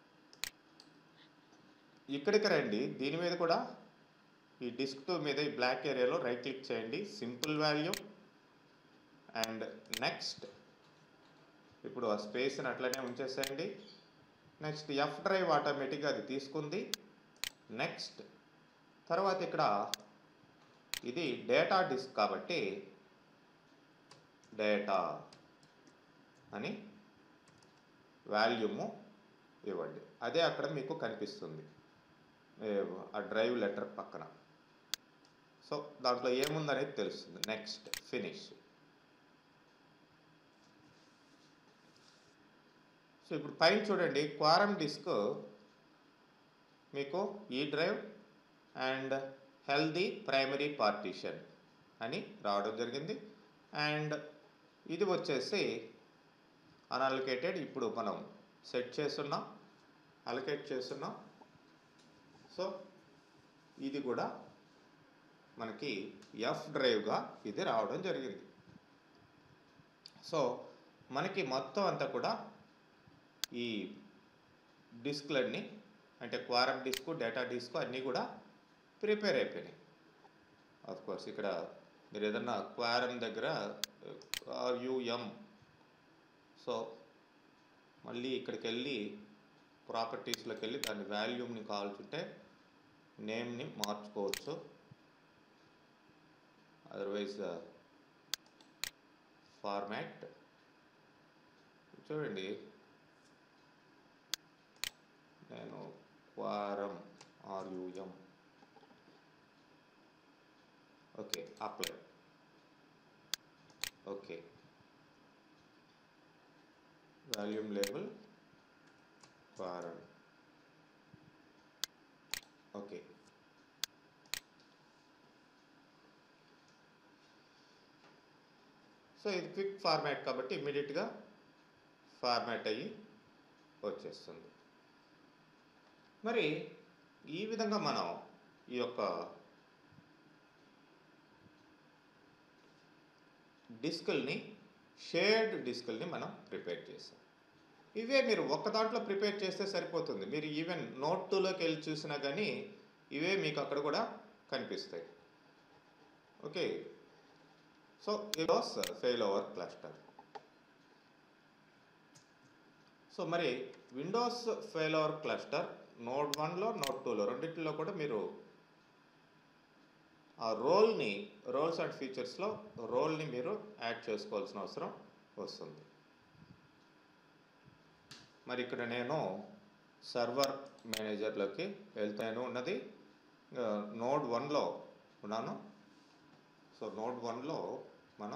ఇక్కడికి రండి దీని మీద కూడా ఈ డిస్క్ టూ మీద ఈ బ్లాక్ ఏరియాలో రైట్ క్లిక్ చేయండి సింపుల్ వాల్యూ అండ్ నెక్స్ట్ ఇప్పుడు ఆ స్పేస్ని అట్లనే ఉంచేసేయండి నెక్స్ట్ ఎఫ్ డ్రైవ్ ఆటోమేటిక్గా అది తీసుకుంది నెక్స్ట్ తర్వాత ఇక్కడ ఇది డేటా డిస్క్ కాబట్టి డేటా అని వాల్యూము ఇవ్వండి అదే అక్కడ మీకు కనిపిస్తుంది ఏ, ఆ డ్రైవ్ లెటర్ పక్కన సో దాంట్లో ఏముందనేది తెలుస్తుంది నెక్స్ట్ ఫినిష్ సో ఇప్పుడు పైన చూడండి క్వారం డిస్క్ మీకు ఈ drive and healthy primary partition అని రావడం జరిగింది అండ్ ఇది వచ్చేసి అన్అలొకేటెడ్ ఇప్పుడు మనం సెట్ చేస్తున్నాం అలొకేట్ చేస్తున్నాం సో ఇది కూడా మనకి ఎఫ్ డ్రైవ్గా ఇది రావడం జరిగింది సో మనకి మొత్తం అంతా కూడా ఈ డిస్క్లన్నీ అంటే క్వారం డిస్క్ డేటా డిస్క్ అన్నీ కూడా ప్రిపేర్ అయిపోయినాయి ఆఫ్ కోర్స్ ఇక్కడ మీరు ఏదన్నా క్వారం దగ్గర ఆర్యుఎం సో మళ్ళీ ఇక్కడికి వెళ్ళి ప్రాపర్టీస్లోకి వెళ్ళి దాని వాల్యూమ్ని కావాల్సింటే నేమ్ని మార్చుకోవచ్చు అదర్వైజ్ ఫార్మాట్ చూడండి నేను quorum R U M okay apply okay volume label foreign okay so ఇది క్విక్ ఫార్మాట్ కాబట్టి ఇమ్మీడియట్గా ఫార్మాట్ అయ్యి వచ్చేస్తుంది మరి ఈ విధంగా మనం ఈ యొక్క డిస్కుల్ని షేర్డ్ డిస్కుల్ని మనం ప్రిపేర్ చేసాం ఇవే మీరు ఒక్క దాంట్లో ప్రిపేర్ చేస్తే సరిపోతుంది మీరు ఈవెన్ నోట్ టూలోకి వెళ్ళి చూసినా కానీ ఇవే మీకు అక్కడ కూడా కనిపిస్తాయి okay so it fail over cluster so మరి Windows fail over cluster node వన్లో నోడ్ టూలో రెండింటిలో కూడా మీరు ఆ రోల్ని రోల్స్ అండ్ ఫీచర్స్లో రోల్ని మీరు యాడ్ చేసుకోవాల్సిన అవసరం వస్తుంది మరి ఇక్కడ నేను సర్వర్ మేనేజర్లోకి వెళ్తాను ఉన్నది నోడ్ వన్లో ఉన్నాను సో నోడ్ వన్లో మనం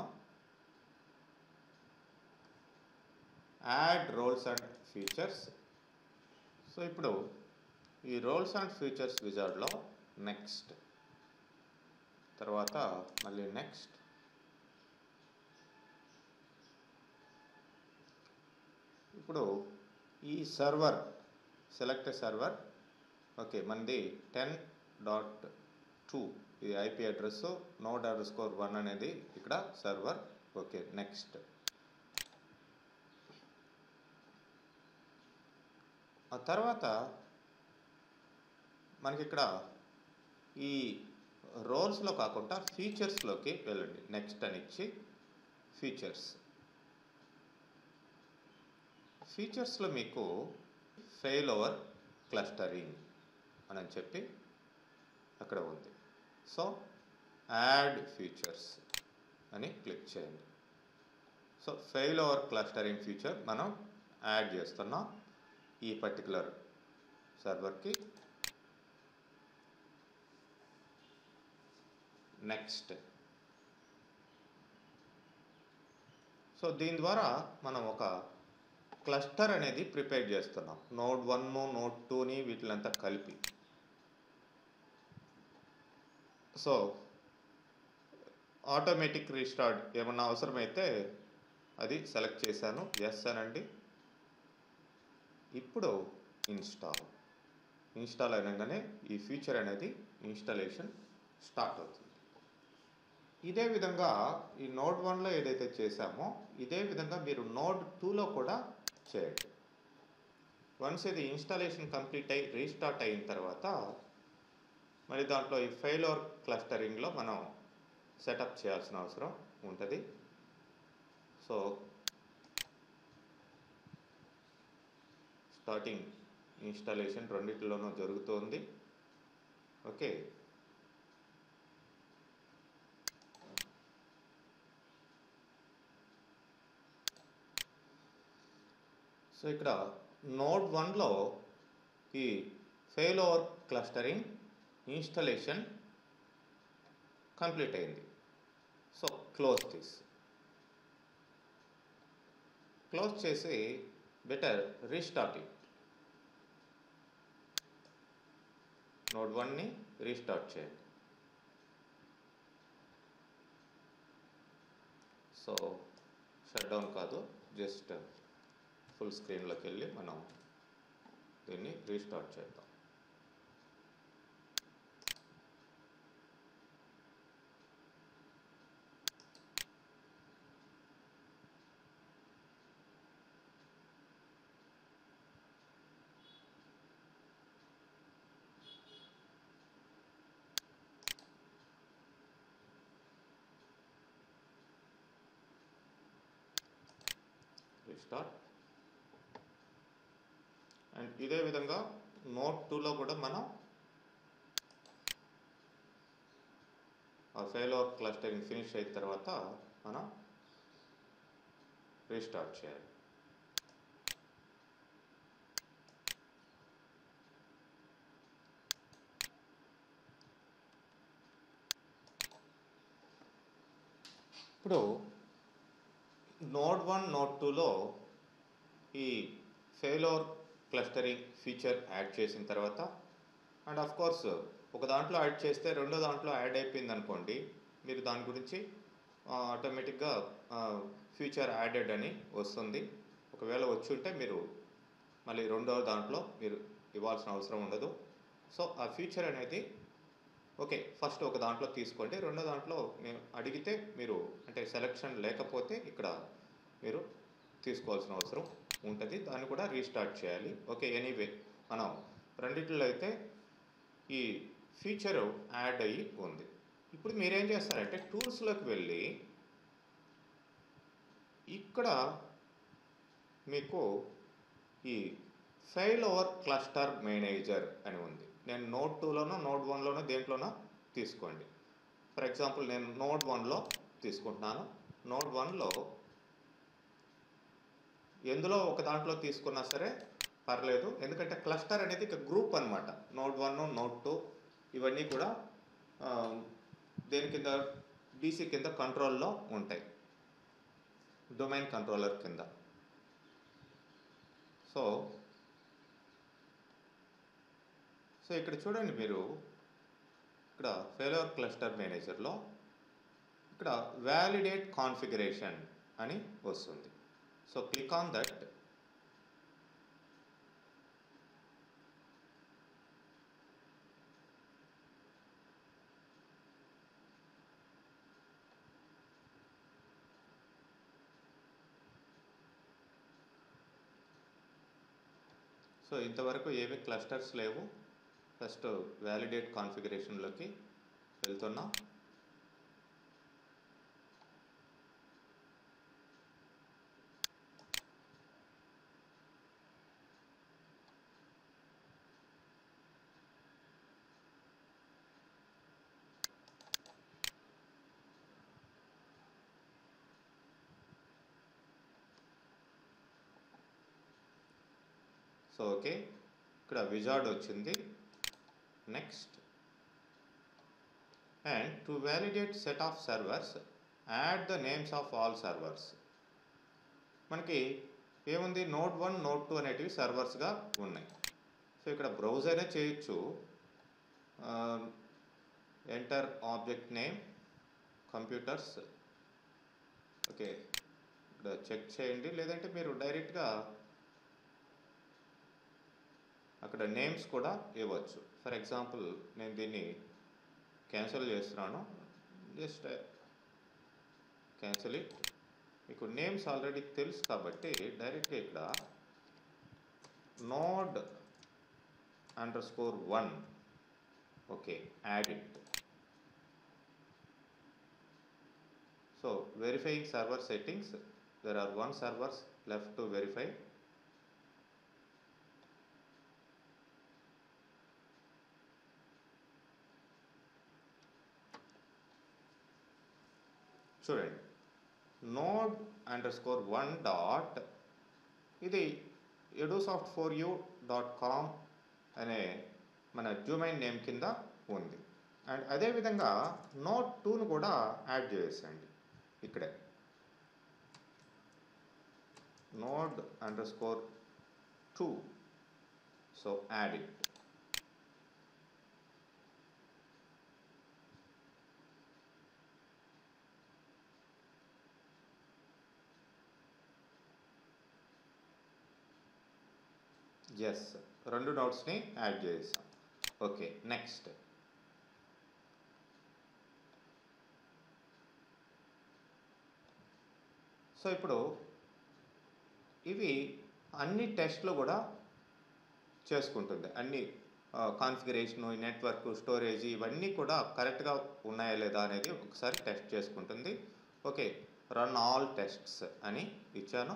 add roles and features so ఇప్పుడు ఈ రోల్స్ అండ్ ఫీచర్స్ విజార్డ్లో నెక్స్ట్ తర్వాత మళ్ళీ నెక్స్ట్ ఇప్పుడు ఈ సర్వర్ సెలెక్ట్ సర్వర్ ఓకే మనది టెన్ డాట్ టూ ఇది IP address node under score one అనేది ఇక్కడ సర్వర్ ఓకే నెక్స్ట్ ఆ తర్వాత మనకి ఇక్కడ ఈ రోల్స్లో కాకుండా ఫీచర్స్లోకి వెళ్ళండి నెక్స్ట్ అని ఇచ్చి ఫీచర్స్ ఫీచర్స్లో మీకు ఫెయిల్ ఓవర్ క్లస్టరింగ్ అని చెప్పి అక్కడ ఉంది సో యాడ్ ఫీచర్స్ అని క్లిక్ చేయండి so fail over clustering feature మనం యాడ్ చేస్తున్నాం ఈ పర్టికులర్ సర్వర్కి నెక్స్ట్ సో దీని ద్వారా మనం ఒక క్లస్టర్ అనేది ప్రిపేర్ చేస్తున్నాం నోడ్ వన్ నోడ్ టూని వీటిలంతా కలిపి సో ఆటోమేటిక్ రీస్టార్ట్ ఏమన్నా అవసరమైతే అది సెలెక్ట్ చేశాను ఎస్ అనండి ఇప్పుడు ఇన్స్టాల్ ఇన్స్టాల్ అయినగానే ఈ ఫీచర్ అనేది ఇన్స్టాలేషన్ స్టార్ట్ అవుతుంది ఇదే విధంగా ఈ నోడ్ వన్లో ఏదైతే చేశామో ఇదే విధంగా మీరు నోడ్ టూలో కూడా చేయండి వన్స్ ఇది ఇన్స్టాలేషన్ కంప్లీట్ అయ్యి రీస్టార్ట్ అయిన తర్వాత మరి దాంట్లో ఈ ఫెయిలోర్ క్లస్టరింగ్లో మనం సెటప్ చేయాల్సిన అవసరం ఉంటుంది సో స్టార్టింగ్ ఇన్స్టాలేషన్ రెండింటిలోనూ జరుగుతోంది ఓకే సో ఇక్కడ నోడ్ వన్లో ఈ fail over clustering installation complete అయింది సో క్లోజ్ దిస్ క్లోజ్ చేసి బెటర్ రీస్టార్ట్ ఇట్ నోడ్ వన్ని రీస్టార్ట్ చేయండి సో షట్ డౌన్ కాదు జస్ట్ ఫుల్ స్క్రీన్లోకి వెళ్ళి మనం దీన్ని రీస్టార్ట్ చేద్దాం రీస్టార్ట్ అండ్ ఇదే విధంగా నోట్ టూలో కూడా మనం ఆ ఫెయిల్ ఓవర్ క్లస్టరింగ్ ఫినిష్ అయిన తర్వాత మనం రీస్టార్ట్ చేయాలి ఇప్పుడు నోడ్ వన్ నోడ్ టూలో ఈ ఫెయిలోర్ క్లస్టరింగ్ ఫీచర్ యాడ్ చేసిన తర్వాత అండ్ ఆఫ్ కోర్స్ ఒక దాంట్లో యాడ్ చేస్తే రెండో దాంట్లో యాడ్ అయిపోయింది అనుకోండి మీరు దాని గురించి ఆటోమేటిక్గా ఫీచర్ యాడెడ్ అని వస్తుంది ఒకవేళ వచ్చి ఉంటే మీరు మళ్ళీ రెండో దాంట్లో మీరు ఇవ్వాల్సిన అవసరం ఉండదు సో ఆ ఫీచర్ అనేది ఓకే ఫస్ట్ ఒక దాంట్లో తీసుకోండి రెండో దాంట్లో నేను అడిగితే మీరు అంటే సెలెక్షన్ లేకపోతే ఇక్కడ మీరు తీసుకోవాల్సిన అవసరం ఉంటుంది దాన్ని కూడా రీస్టార్ట్ చేయాలి ఓకే ఎనీవే మనం రెండిట్లో అయితే ఈ ఫీచర్ యాడ్ అయ్యి ఉంది ఇప్పుడు మీరేం చేస్తారంటే టూల్స్లోకి వెళ్ళి ఇక్కడ మీకు ఈ ఫైల్ ఓవర్ క్లస్టర్ మేనేజర్ అని ఉంది నేను నోట్ టూలోనో నోట్ వన్లోనో దేంట్లోనో తీసుకోండి ఫర్ ఎగ్జాంపుల్ నేను నోట్ వన్లో తీసుకుంటున్నాను నోట్ వన్లో ఎందులో ఒక దాంట్లో తీసుకున్నా సరే పర్లేదు ఎందుకంటే క్లస్టర్ అనేది ఇక గ్రూప్ అనమాట నోట్ వన్ నోట్ టూ ఇవన్నీ కూడా ఆ, దేని కింద డీసీ కింద కంట్రోల్లో ఉంటాయి డొమైన్ కంట్రోలర్ కింద సో సో ఇక్కడ చూడండి మీరు ఇక్కడ ఫెయిల్యూర్ క్లస్టర్ మేనేజర్లో ఇక్కడ వ్యాలిడేట్ కాన్ఫిగరేషన్ అని వస్తుంది so click on that so ఇంతవరకు ఏమి క్లస్టర్స్ లేవు ఫస్ట్ వ్యాలిడేట్ కాన్ఫిగరేషన్లోకి వెళ్తున్నాం సో ఓకే ఇక్కడ విజార్డ్ వచ్చింది next and to validate set of servers add the names of all servers మనకి ఏముంది నోట్ వన్ నోట్ టూ అనేటివి సర్వర్స్గా ఉన్నాయి సో ఇక్కడ బ్రౌజ్ అయినా చేయొచ్చు enter object name computers okay ఇక్కడ చెక్ చేయండి లేదంటే మీరు డైరెక్ట్గా అక్కడ నేమ్స్ కూడా ఇవ్వచ్చు ఫర్ ఎగ్జాంపుల్ నేను దీన్ని క్యాన్సిల్ చేస్తున్నాను జస్ట్ క్యాన్సిల్ ఇట్ మీకు నేమ్స్ ఆల్రెడీ తెలుసు కాబట్టి డైరెక్ట్గా ఇక్కడ node under score one okay add it so verifying server settings there are one servers left to verify చూడండి node under score one dot ఇది Edosoft four you dot com అనే మన జూమైన్ name కింద ఉంది అండ్ అదేవిధంగా నోట్ టూను కూడా add చేసేయండి ఇక్కడే node under score two so add it yes రెండు నోట్స్ని యాడ్ చేసాం ఓకే నెక్స్ట్ సో ఇప్పుడు ఇవి అన్ని టెస్ట్లు కూడా చేసుకుంటుంది అన్ని కాన్ఫిగరేషను నెట్వర్క్ స్టోరేజ్ ఇవన్నీ కూడా కరెక్ట్గా ఉన్నాయా లేదా అనేది ఒకసారి టెస్ట్ చేసుకుంటుంది ఓకే రన్ ఆల్ టెస్ట్స్ అని ఇచ్చాను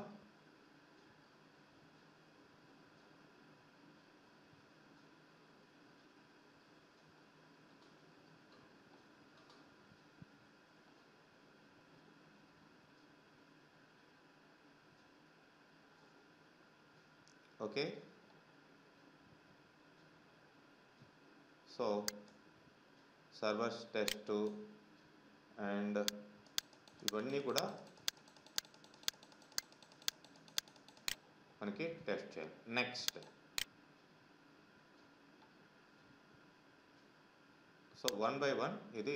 okay so servers test and ఇవన్నీ కూడా మనకి టెస్ట్ చేయాలి next so one by one ఇది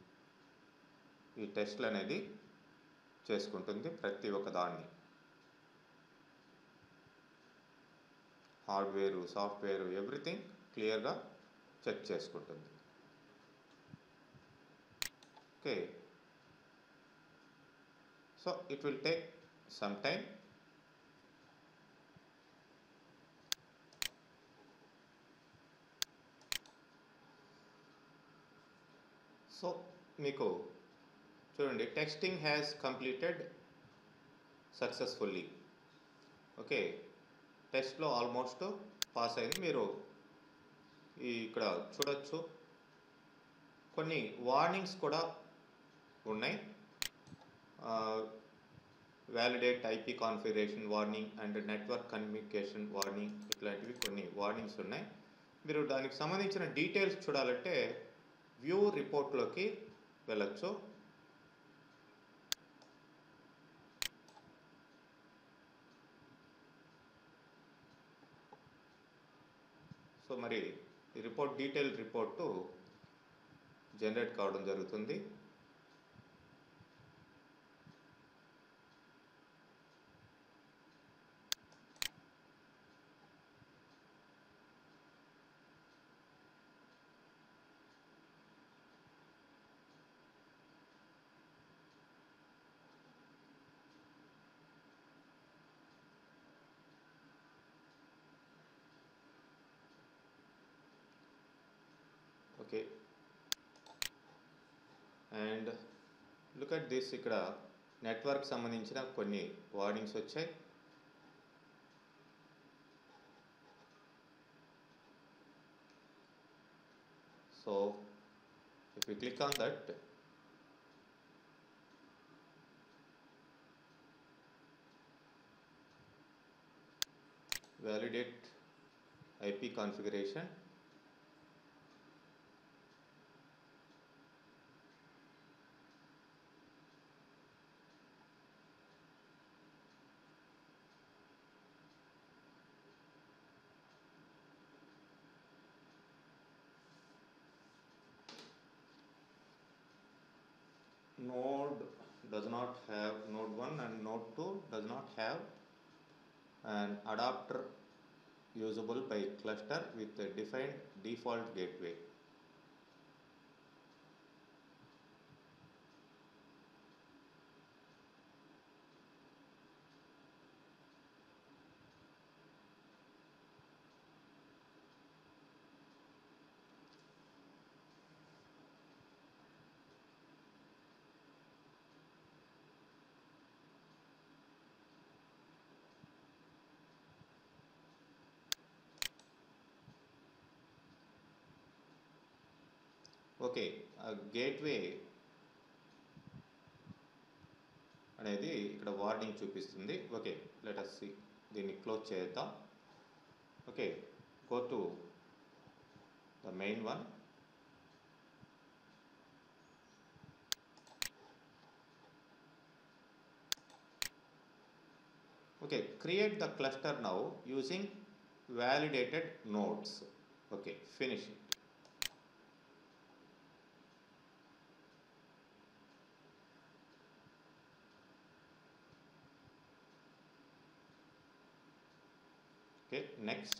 ఈ టెస్ట్లు అనేది చేసుకుంటుంది ప్రతి ఒక్క దాన్ని హార్డ్వేరు సాఫ్ట్వేరు ఎవ్రీథింగ్ క్లియర్గా చెక్ చేసుకుంటుంది okay so it will take some time so మీకు చూడండి testing has completed successfully okay టెస్ట్లో ఆల్మోస్ట్ పాస్ అయింది మీరు ఈ ఇక్కడ చూడొచ్చు కొన్ని వార్నింగ్స్ కూడా ఉన్నాయి validate IP configuration warning and network communication warning ఇట్లాంటివి కొన్ని వార్నింగ్స్ ఉన్నాయి మీరు దానికి సంబంధించిన డీటెయిల్స్ చూడాలంటే వ్యూ రిపోర్ట్లోకి వెళ్ళొచ్చు సో మరి ఈ రిపోర్ట్ డీటెయిల్ రిపోర్టు జనరేట్ కావడం జరుగుతుంది okay and look at this ఇక్కడ నెట్వర్క్ సంబంధించిన కొన్ని వార్నింగ్స్ వచ్చాయి so if you click on that validate IP configuration node does not have node 1 and node 2 does not have an adapter usable by cluster with a defined default gateway okay gateway అనేది ఇక్కడ warning చూపిస్తుంది okay let us see దీన్ని close చేద్దాం okay go to the main one okay create the cluster now using validated nodes okay finish it okay next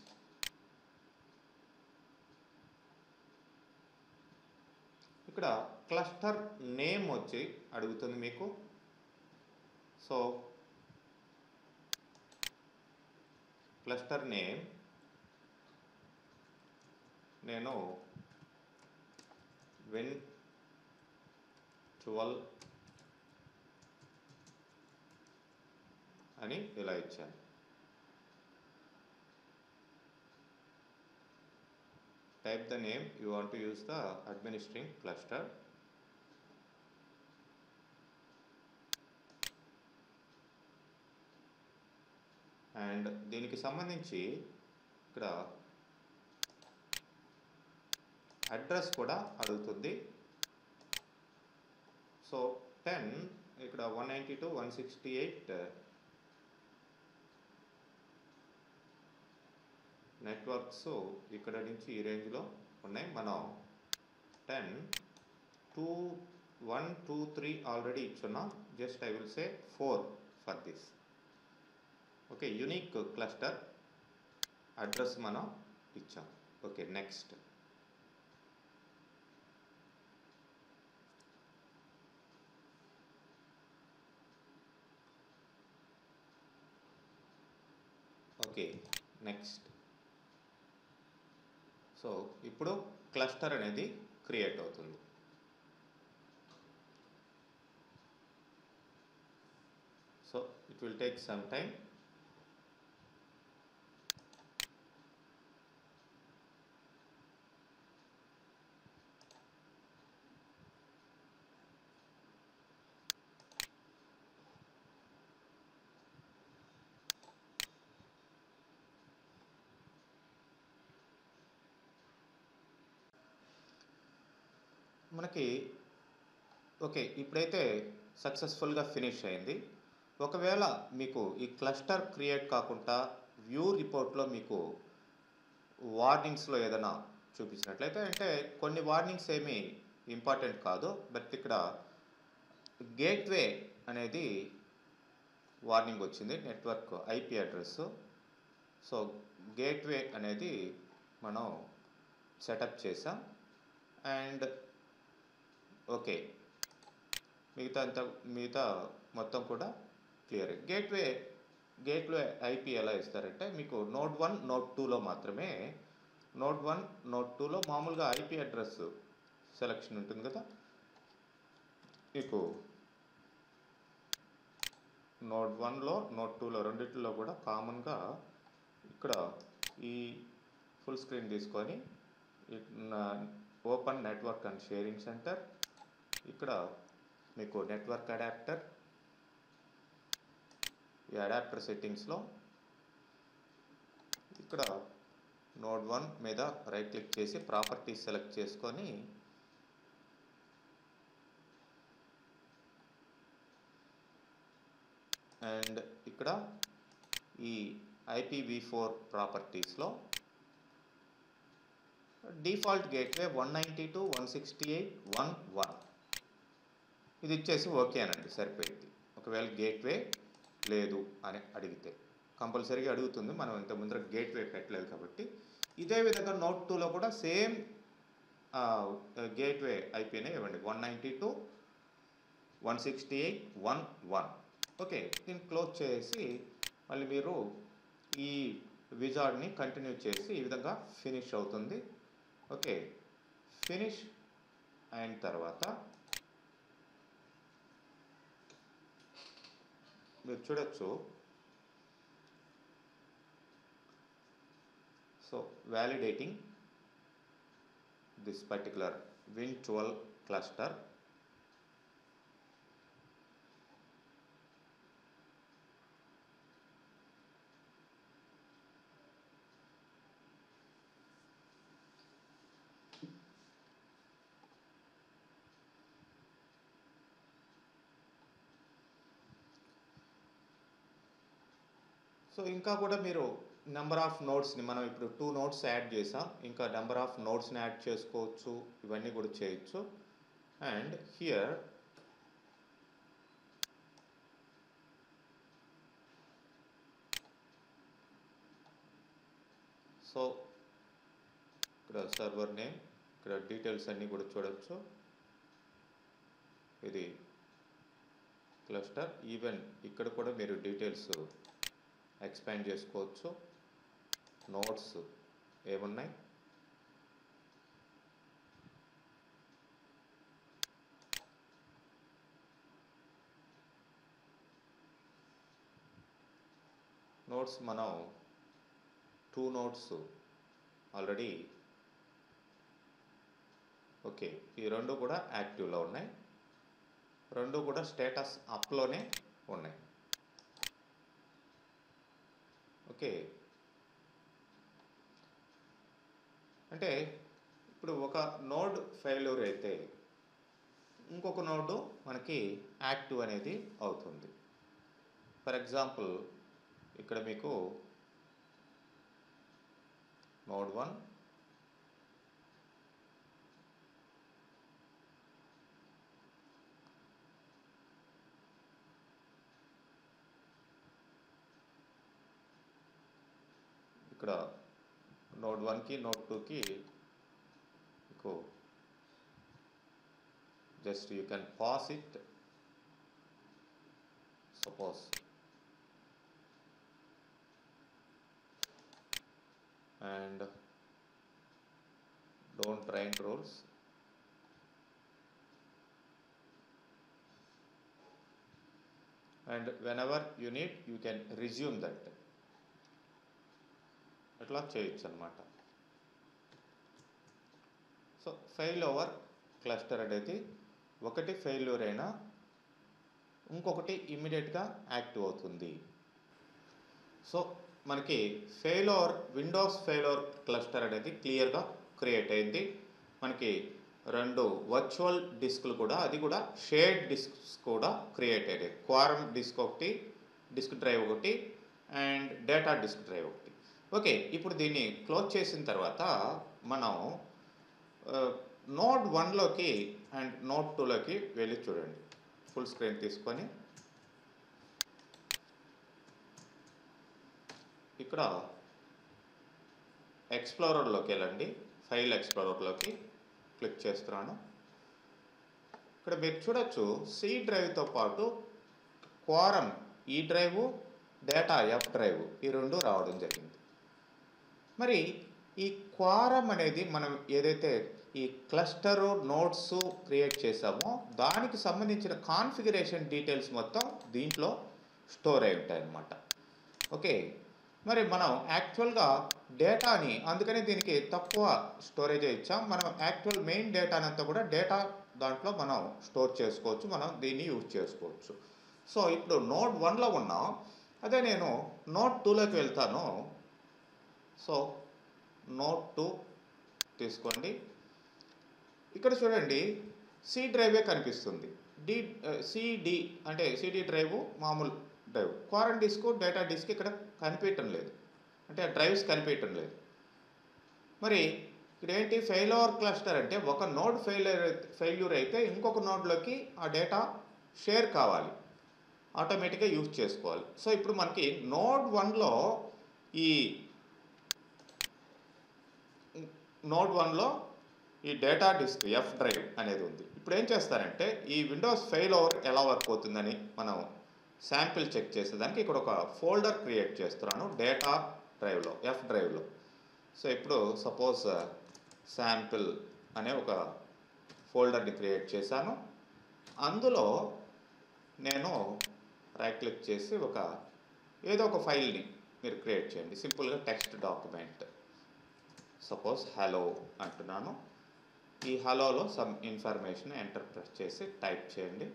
ఇక్కడ cluster name వచ్చి అడుగుతుంది మీకు so cluster name నేను వెన్ ట్వెల్వ్ అని ఇలా ఇచ్చాను type the name you want to use the administering cluster and దీనికి సంబంధించి ఇక్కడ అడ్రస్ కూడా అడుగుతుంది సో టెన్ ఇక్కడ one ninety two one sixty eight networks ఇక్కడ నుంచి ఈ రేంజ్లో ఉన్నాయి మనం ten two one two three already ఇచ్చున్నాం just I will say four for this okay unique cluster address మనం ఇచ్చాం okay next okay next so ఇప్పుడు క్లస్టర్ అనేది క్రియేట్ అవుతుంది so it will take some time మనకి ఓకే ఇప్పుడైతే సక్సెస్ఫుల్గా finish అయింది ఒకవేళ మీకు ఈ క్లస్టర్ క్రియేట్ కాకుండా వ్యూ రిపోర్ట్లో మీకు వార్నింగ్స్లో ఏదైనా చూపించినట్లయితే అంటే కొన్ని వార్నింగ్స్ ఏమీ ఇంపార్టెంట్ కాదు బట్ ఇక్కడ గేట్వే అనేది వార్నింగ్ వచ్చింది network IP address so gateway అనేది మనం సెటప్ చేసాం అండ్ ఓకే మిగతా అంతా మిగతా మొత్తం కూడా క్లియర్ గేట్వే గేట్వే ఐపీ ఎలా ఇస్తారంటే మీకు నోట్ వన్ నోట్ టూలో మాత్రమే నోట్ వన్ నోట్ టూలో మామూలుగా ఐపీ అడ్రస్ సెలక్షన్ ఉంటుంది కదా మీకు నోట్ వన్లో నోట్ టూలో రెండిట్లో కూడా కామన్గా ఇక్కడ ఈ ఫుల్ స్క్రీన్ తీసుకొని open network and sharing centre ఇక్కడ మీకు నెట్వర్క్ అడాప్టర్ ఈ అడాప్టర్ సెట్టింగ్స్లో ఇక్కడ నోడ్ వన్ మీద రైట్ క్లిక్ చేసి ప్రాపర్టీస్ సెలెక్ట్ చేసుకొని అండ్ ఇక్కడ ఈ ఐపీవీ ఫోర్ ప్రాపర్టీస్లో default gateway one ninety two one sixty eight one one ఇది ఇచ్చేసి ఓకే అనండి సరిపోయింది ఒకవేళ గేట్వే లేదు అని అడిగితే కంపల్సరీగా అడుగుతుంది మనం ఇంత ముందర గేట్వే పెట్టలేదు కాబట్టి ఇదే విధంగా నోట్ టూలో కూడా సేమ్ గేట్వే ఐపీనే ఇవ్వండి one ninety two one sixty eight one one okay దీన్ని క్లోజ్ చేసి మళ్ళీ మీరు ఈ విజార్డ్ని కంటిన్యూ చేసి ఈ విధంగా ఫినిష్ అవుతుంది ఓకే ఫినిష్ అయిన తర్వాత మీరు చూడొచ్చు so validating this particular win twelve cluster so ఇంకా కూడా మీరు నెంబర్ ఆఫ్ నోట్స్ని మనం ఇప్పుడు టూ నోట్స్ యాడ్ చేసాం ఇంకా నెంబర్ ఆఫ్ నోట్స్ని యాడ్ చేసుకోవచ్చు ఇవన్నీ కూడా చేయొచ్చు అండ్ హియర్ సో ఇక్కడ సర్వర్ నేమ్ ఇక్కడ డీటెయిల్స్ అన్నీ కూడా చూడొచ్చు ఇది క్లస్టర్ ఈవెన్ ఇక్కడ కూడా మీరు డీటెయిల్స్ ఎక్స్పాండ్ చేసుకోవచ్చు నోట్స్ ఏమున్నాయి నోట్స్ మనం టూ నోట్స్ ఆల్రెడీ ఓకే ఈ రెండు కూడా యాక్టివ్లో ఉన్నాయి రెండు కూడా స్టేటస్ అప్లోనే ఉన్నాయి ఓకే అంటే ఇప్పుడు ఒక నోడ్ ఫెయిల్యూర్ అయితే ఇంకొక నోడ్ మనకి యాక్టివ్ అనేది అవుతుంది ఫర్ ఎగ్జాంపుల్ ఇక్కడ మీకు నోడ్ వన్ ఇక్కడ నోడ్ వన్కి నోడ్ టూకి మీకు just you can pause it suppose and don't train rules and whenever you need you can resume that అట్లా చేయొచ్చు అనమాట సో ఫెయిల్ ఓవర్ క్లస్టర్ అనేది ఒకటి ఫెయిల్యూర్ అయినా ఇంకొకటి ఇమ్మీడియట్గా యాక్టివ్ అవుతుంది సో మనకి fail over Windows fail over cluster అనేది క్లియర్గా క్రియేట్ అయింది మనకి రెండు వర్చువల్ డిస్క్లు కూడా అది కూడా షేర్డ్ డిస్క్స్ కూడా క్రియేట్ అయ్యాయి క్వారం డిస్క్ ఒకటి డిస్క్ డ్రైవ్ ఒకటి అండ్ డేటా డిస్క్ డ్రైవ్ ఒకటి ఓకే ఇప్పుడు దీన్ని క్లోజ్ చేసిన తర్వాత మనం నోడ్ వన్లోకి అండ్ నోడ్ టూలోకి వెళ్ళి చూడండి ఫుల్ స్క్రీన్ తీసుకొని ఇక్కడ ఎక్స్ప్లోరర్లోకి వెళ్ళండి ఫైల్ ఎక్స్ప్లోరర్లోకి క్లిక్ చేస్తున్నాను ఇక్కడ మీరు చూడొచ్చు సి డ్రైవ్తో పాటు క్వారం ఈ డ్రైవ్ డేటా ఎఫ్ డ్రైవ్ ఈ రెండు రావడం జరిగింది మరి ఈ క్వారం అనేది మనం ఏదైతే ఈ క్లస్టరు నోట్స్ క్రియేట్ చేసామో దానికి సంబంధించిన కాన్ఫిగరేషన్ డీటెయిల్స్ మొత్తం దీంట్లో స్టోర్ అయి ఉంటాయి అన్నమాట ఓకే మరి మనం యాక్చువల్గా డేటాని అందుకని దీనికి తక్కువ స్టోరేజ్ ఇచ్చాం మనం యాక్చువల్ మెయిన్ డేటానంతా కూడా డేటా దాంట్లో మనం స్టోర్ చేసుకోవచ్చు మనం దీన్ని యూజ్ చేసుకోవచ్చు సో ఇప్పుడు నోట్ వన్లో ఉన్నాం అదే నేను నోట్ టూలోకి వెళ్తాను సో నోట్ టూ తీసుకోండి ఇక్కడ చూడండి సి డ్రైవే కనిపిస్తుంది డి సిడి అంటే సిడి డ్రైవ్ మామూలు drive quorum disk data disk ఇక్కడ కనిపించడం లేదు అంటే డ్రైవ్స్ కనిపించడం లేదు మరి ఇక్కడ ఏంటి ఫెయిల్యూర్ క్లస్టర్ అంటే ఒక నోడ్ ఫెయిల్యూర్ ఫెయిల్యూర్ అయితే ఇంకొక నోడ్లోకి ఆ డేటా షేర్ కావాలి ఆటోమేటిక్గా యూజ్ చేసుకోవాలి సో ఇప్పుడు మనకి నోడ్ వన్లో ఈ నోడ్ వన్లో ఈ డేటా డిస్క్ ఎఫ్ డ్రైవ్ అనేది ఉంది ఇప్పుడు ఏం చేస్తారంటే ఈ విండోస్ ఫెయిల్ ఓవర్ ఎలా వర్క్ అవుతుందని మనం శాంపిల్ చెక్ చేసేదానికి ఇక్కడ ఒక ఫోల్డర్ క్రియేట్ చేస్తున్నాను డేటా డ్రైవ్లో ఎఫ్ డ్రైవ్లో సో ఇప్పుడు సపోజ్ శాంపిల్ అనే ఒక ఫోల్డర్ని క్రియేట్ చేశాను అందులో నేను రైట్ క్లిక్ చేసి ఒక ఏదో ఒక ఫైల్ని మీరు క్రియేట్ చేయండి సింపుల్గా టెక్స్ట్ డాక్యుమెంట్ సపోజ్ హలో అంటున్నాను ఈ హలోలో సమ్ ఇన్ఫర్మేషన్ ఎంటర్ ప్రెస్ చేసి టైప్ చేయండి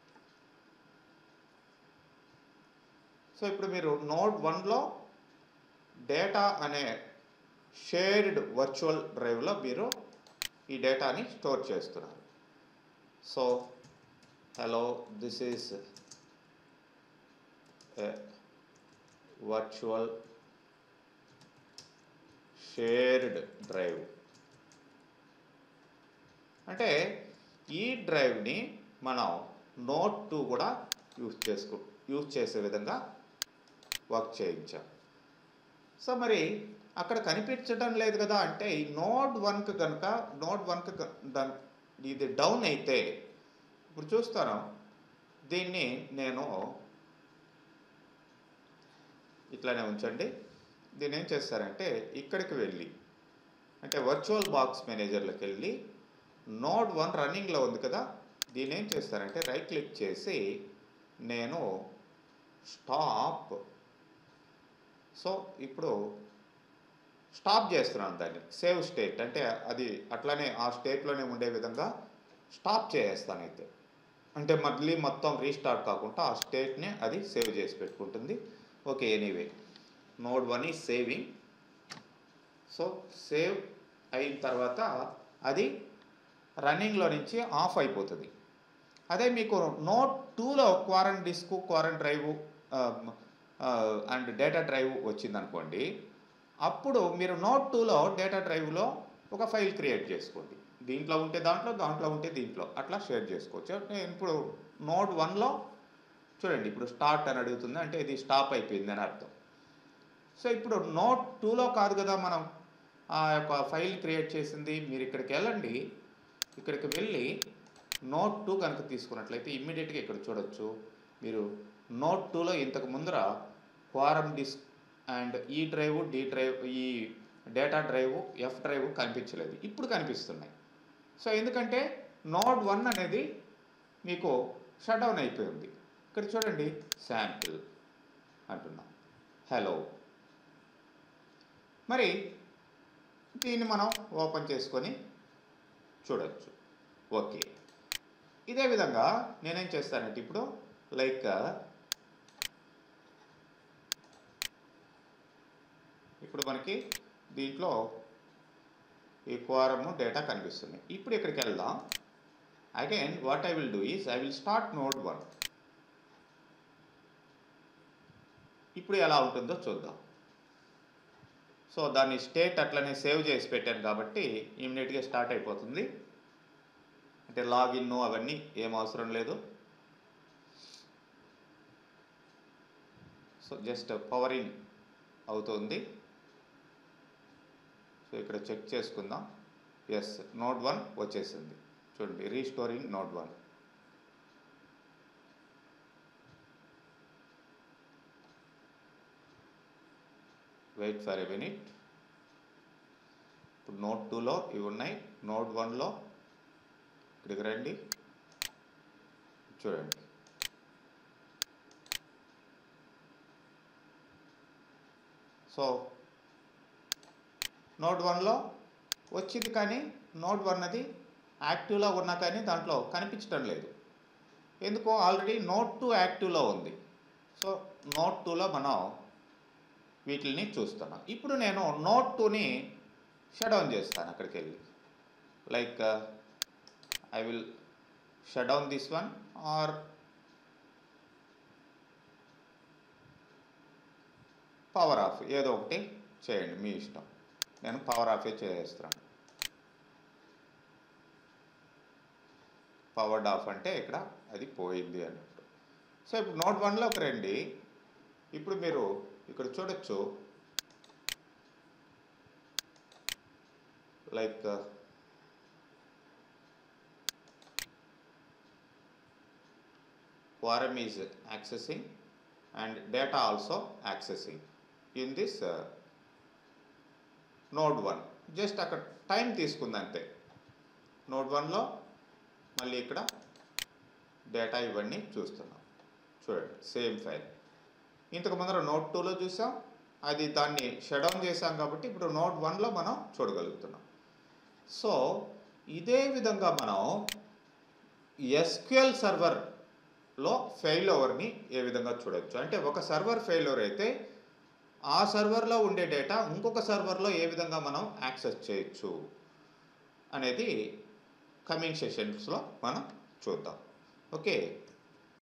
సో ఇప్పుడు మీరు నోట్ వన్లో డేటా అనే షేర్డ్ వర్చువల్ డ్రైవ్లో మీరు ఈ డేటాని స్టోర్ చేస్తున్నారు so hello this is virtual shared drive అంటే ఈ డ్రైవ్ని మనం నోట్ టూ కూడా యూజ్ చేసుకో యూజ్ చేసే విధంగా వర్క్ చేయించాం సో మరి అక్కడ కనిపించడం లేదు కదా అంటే ఈ నోడ్ వన్కి కనుక నోడ్ వన్కి ఇది డౌన్ అయితే ఇప్పుడు చూస్తాను దీన్ని నేను ఇట్లానే ఉంచండి దీన్ని ఏం చేస్తారంటే ఇక్కడికి వెళ్ళి అంటే వర్చువల్ బాక్స్ మేనేజర్లోకి వెళ్ళి నోడ్ వన్ రన్నింగ్లో ఉంది కదా దీన్ని ఏం చేస్తారంటే రైట్ క్లిక్ చేసి నేను స్టాప్ సో ఇప్పుడు స్టాప్ చేస్తున్నాను దాన్ని సేవ్ స్టేట్ అంటే అది అట్లానే ఆ స్టేట్లోనే ఉండే విధంగా స్టాప్ చేసేస్తాను అయితే అంటే మళ్ళీ మొత్తం రీస్టార్ట్ కాకుండా ఆ స్టేట్ని అది సేవ్ చేసి పెట్టుకుంటుంది ఓకే ఎనీవే నోడ్ వన్ ఈ సేవింగ్ సో సేవ్ అయిన తర్వాత అది రన్నింగ్లో నుంచి ఆఫ్ అయిపోతుంది అదే మీకు నోట్ టూలో quorum disk quorum drive and data drive వచ్చిందనుకోండి అప్పుడు మీరు నోట్ టూలో డేటా డ్రైవ్లో ఒక ఫైల్ క్రియేట్ చేసుకోండి దీంట్లో ఉంటే దాంట్లో దాంట్లో ఉంటే దీంట్లో అట్లా షేర్ చేసుకోవచ్చు నేను ఇప్పుడు నోట్ వన్లో చూడండి ఇప్పుడు స్టార్ట్ అని అడుగుతుంది అంటే ఇది స్టాప్ అయిపోయింది అని అర్థం సో ఇప్పుడు నోట్ టూలో కాదు కదా మనం ఆ యొక్క ఫైల్ క్రియేట్ చేసింది మీరు ఇక్కడికి వెళ్ళండి ఇక్కడికి వెళ్ళి నోట్ టూ కనుక తీసుకున్నట్లయితే ఇమ్మీడియట్గా ఇక్కడ చూడొచ్చు మీరు నోట్ టూలో ఇంతకు ముందర క్వారం డిస్క్ అండ్ ఈ డ్రైవ్ డి డ్రైవ్ ఈ డేటా డ్రైవ్ ఎఫ్ డ్రైవ్ కనిపించలేదు ఇప్పుడు కనిపిస్తున్నాయి సో ఎందుకంటే నోడ్ వన్ అనేది మీకు షట్ డౌన్ అయిపోయింది ఇక్కడ చూడండి శాంపిల్ అంటున్నాం హలో మరి దీన్ని మనం ఓపెన్ చేసుకొని చూడొచ్చు ఓకే ఇదే విధంగా నేనేం చేస్తానంటే ఇప్పుడు లైక్ ఇప్పుడు మనకి దీంట్లో ఈ క్వారము డేటా కనిపిస్తుంది ఇప్పుడు ఇక్కడికి వెళ్దాం again what I will do is I will start node one ఇప్పుడు ఎలా ఉంటుందో చూద్దాం సో దాన్ని స్టేట్ అట్లనే సేవ్ చేసి పెట్టాను కాబట్టి ఇమీడియట్గా స్టార్ట్ అయిపోతుంది అంటే లాగిన్ అవన్నీ ఏం అవసరం లేదు సో జస్ట్ పవరింగ్ అవుతుంది సో ఇక్కడ చెక్ చేసుకుందాం ఎస్ నోట్ వన్ వచ్చేసింది చూడండి restoring node one wait for a minute ఇప్పుడు నోట్ టూలో ఇవి ఉన్నాయి నోట్ వన్లో ఇక్కడికి రండి చూడండి సో నోట్ వన్లో వచ్చింది కానీ నోట్ వన్ అది యాక్టివ్లో ఉన్నా కానీ దాంట్లో కనిపించడం లేదు ఎందుకో ఆల్రెడీ నోట్ టూ యాక్టివ్లో ఉంది సో నోట్ టూలో మనం వీటిని చూస్తున్నాం ఇప్పుడు నేను నోట్ టూని షట్ డౌన్ చేస్తాను అక్కడికి వెళ్ళి like I will shut down this one or power off ఏదో ఒకటి చేయండి మీ ఇష్టం నేను పవర్ ఆఫే చేస్తున్నాను పవర్డ్ ఆఫ్ అంటే ఇక్కడ అది పోయింది అన్నట్టు సో ఇప్పుడు నోట్ వన్లోకి రండి ఇప్పుడు మీరు ఇక్కడ చూడొచ్చు like quorum is accessing and data also accessing in this uh, node one just అక్కడ టైం తీసుకుంది అంతే నోడ్ వన్లో మళ్ళీ ఇక్కడ డేటా ఇవన్నీ చూస్తున్నాం చూడండి సేమ్ ఫైల్ ఇంతకు ముందర నోట్ టూలో చూసాం అది దాన్ని షట్ డౌన్ చేసాం కాబట్టి ఇప్పుడు నోట్ వన్లో మనం చూడగలుగుతున్నాం సో ఇదే విధంగా మనం ఎస్క్యూఎల్ సర్వర్లో ఫెయిల్ ఓవర్ని ఏ విధంగా చూడొచ్చు అంటే ఒక సర్వర్ ఫెయిల్ ఓవర్ అయితే ఆ సర్వర్లో ఉండే డేటా ఇంకొక సర్వర్లో ఏ విధంగా మనం యాక్సెస్ చేయొచ్చు అనేది కమింగ్ సెషన్స్లో మనం చూద్దాం ఓకే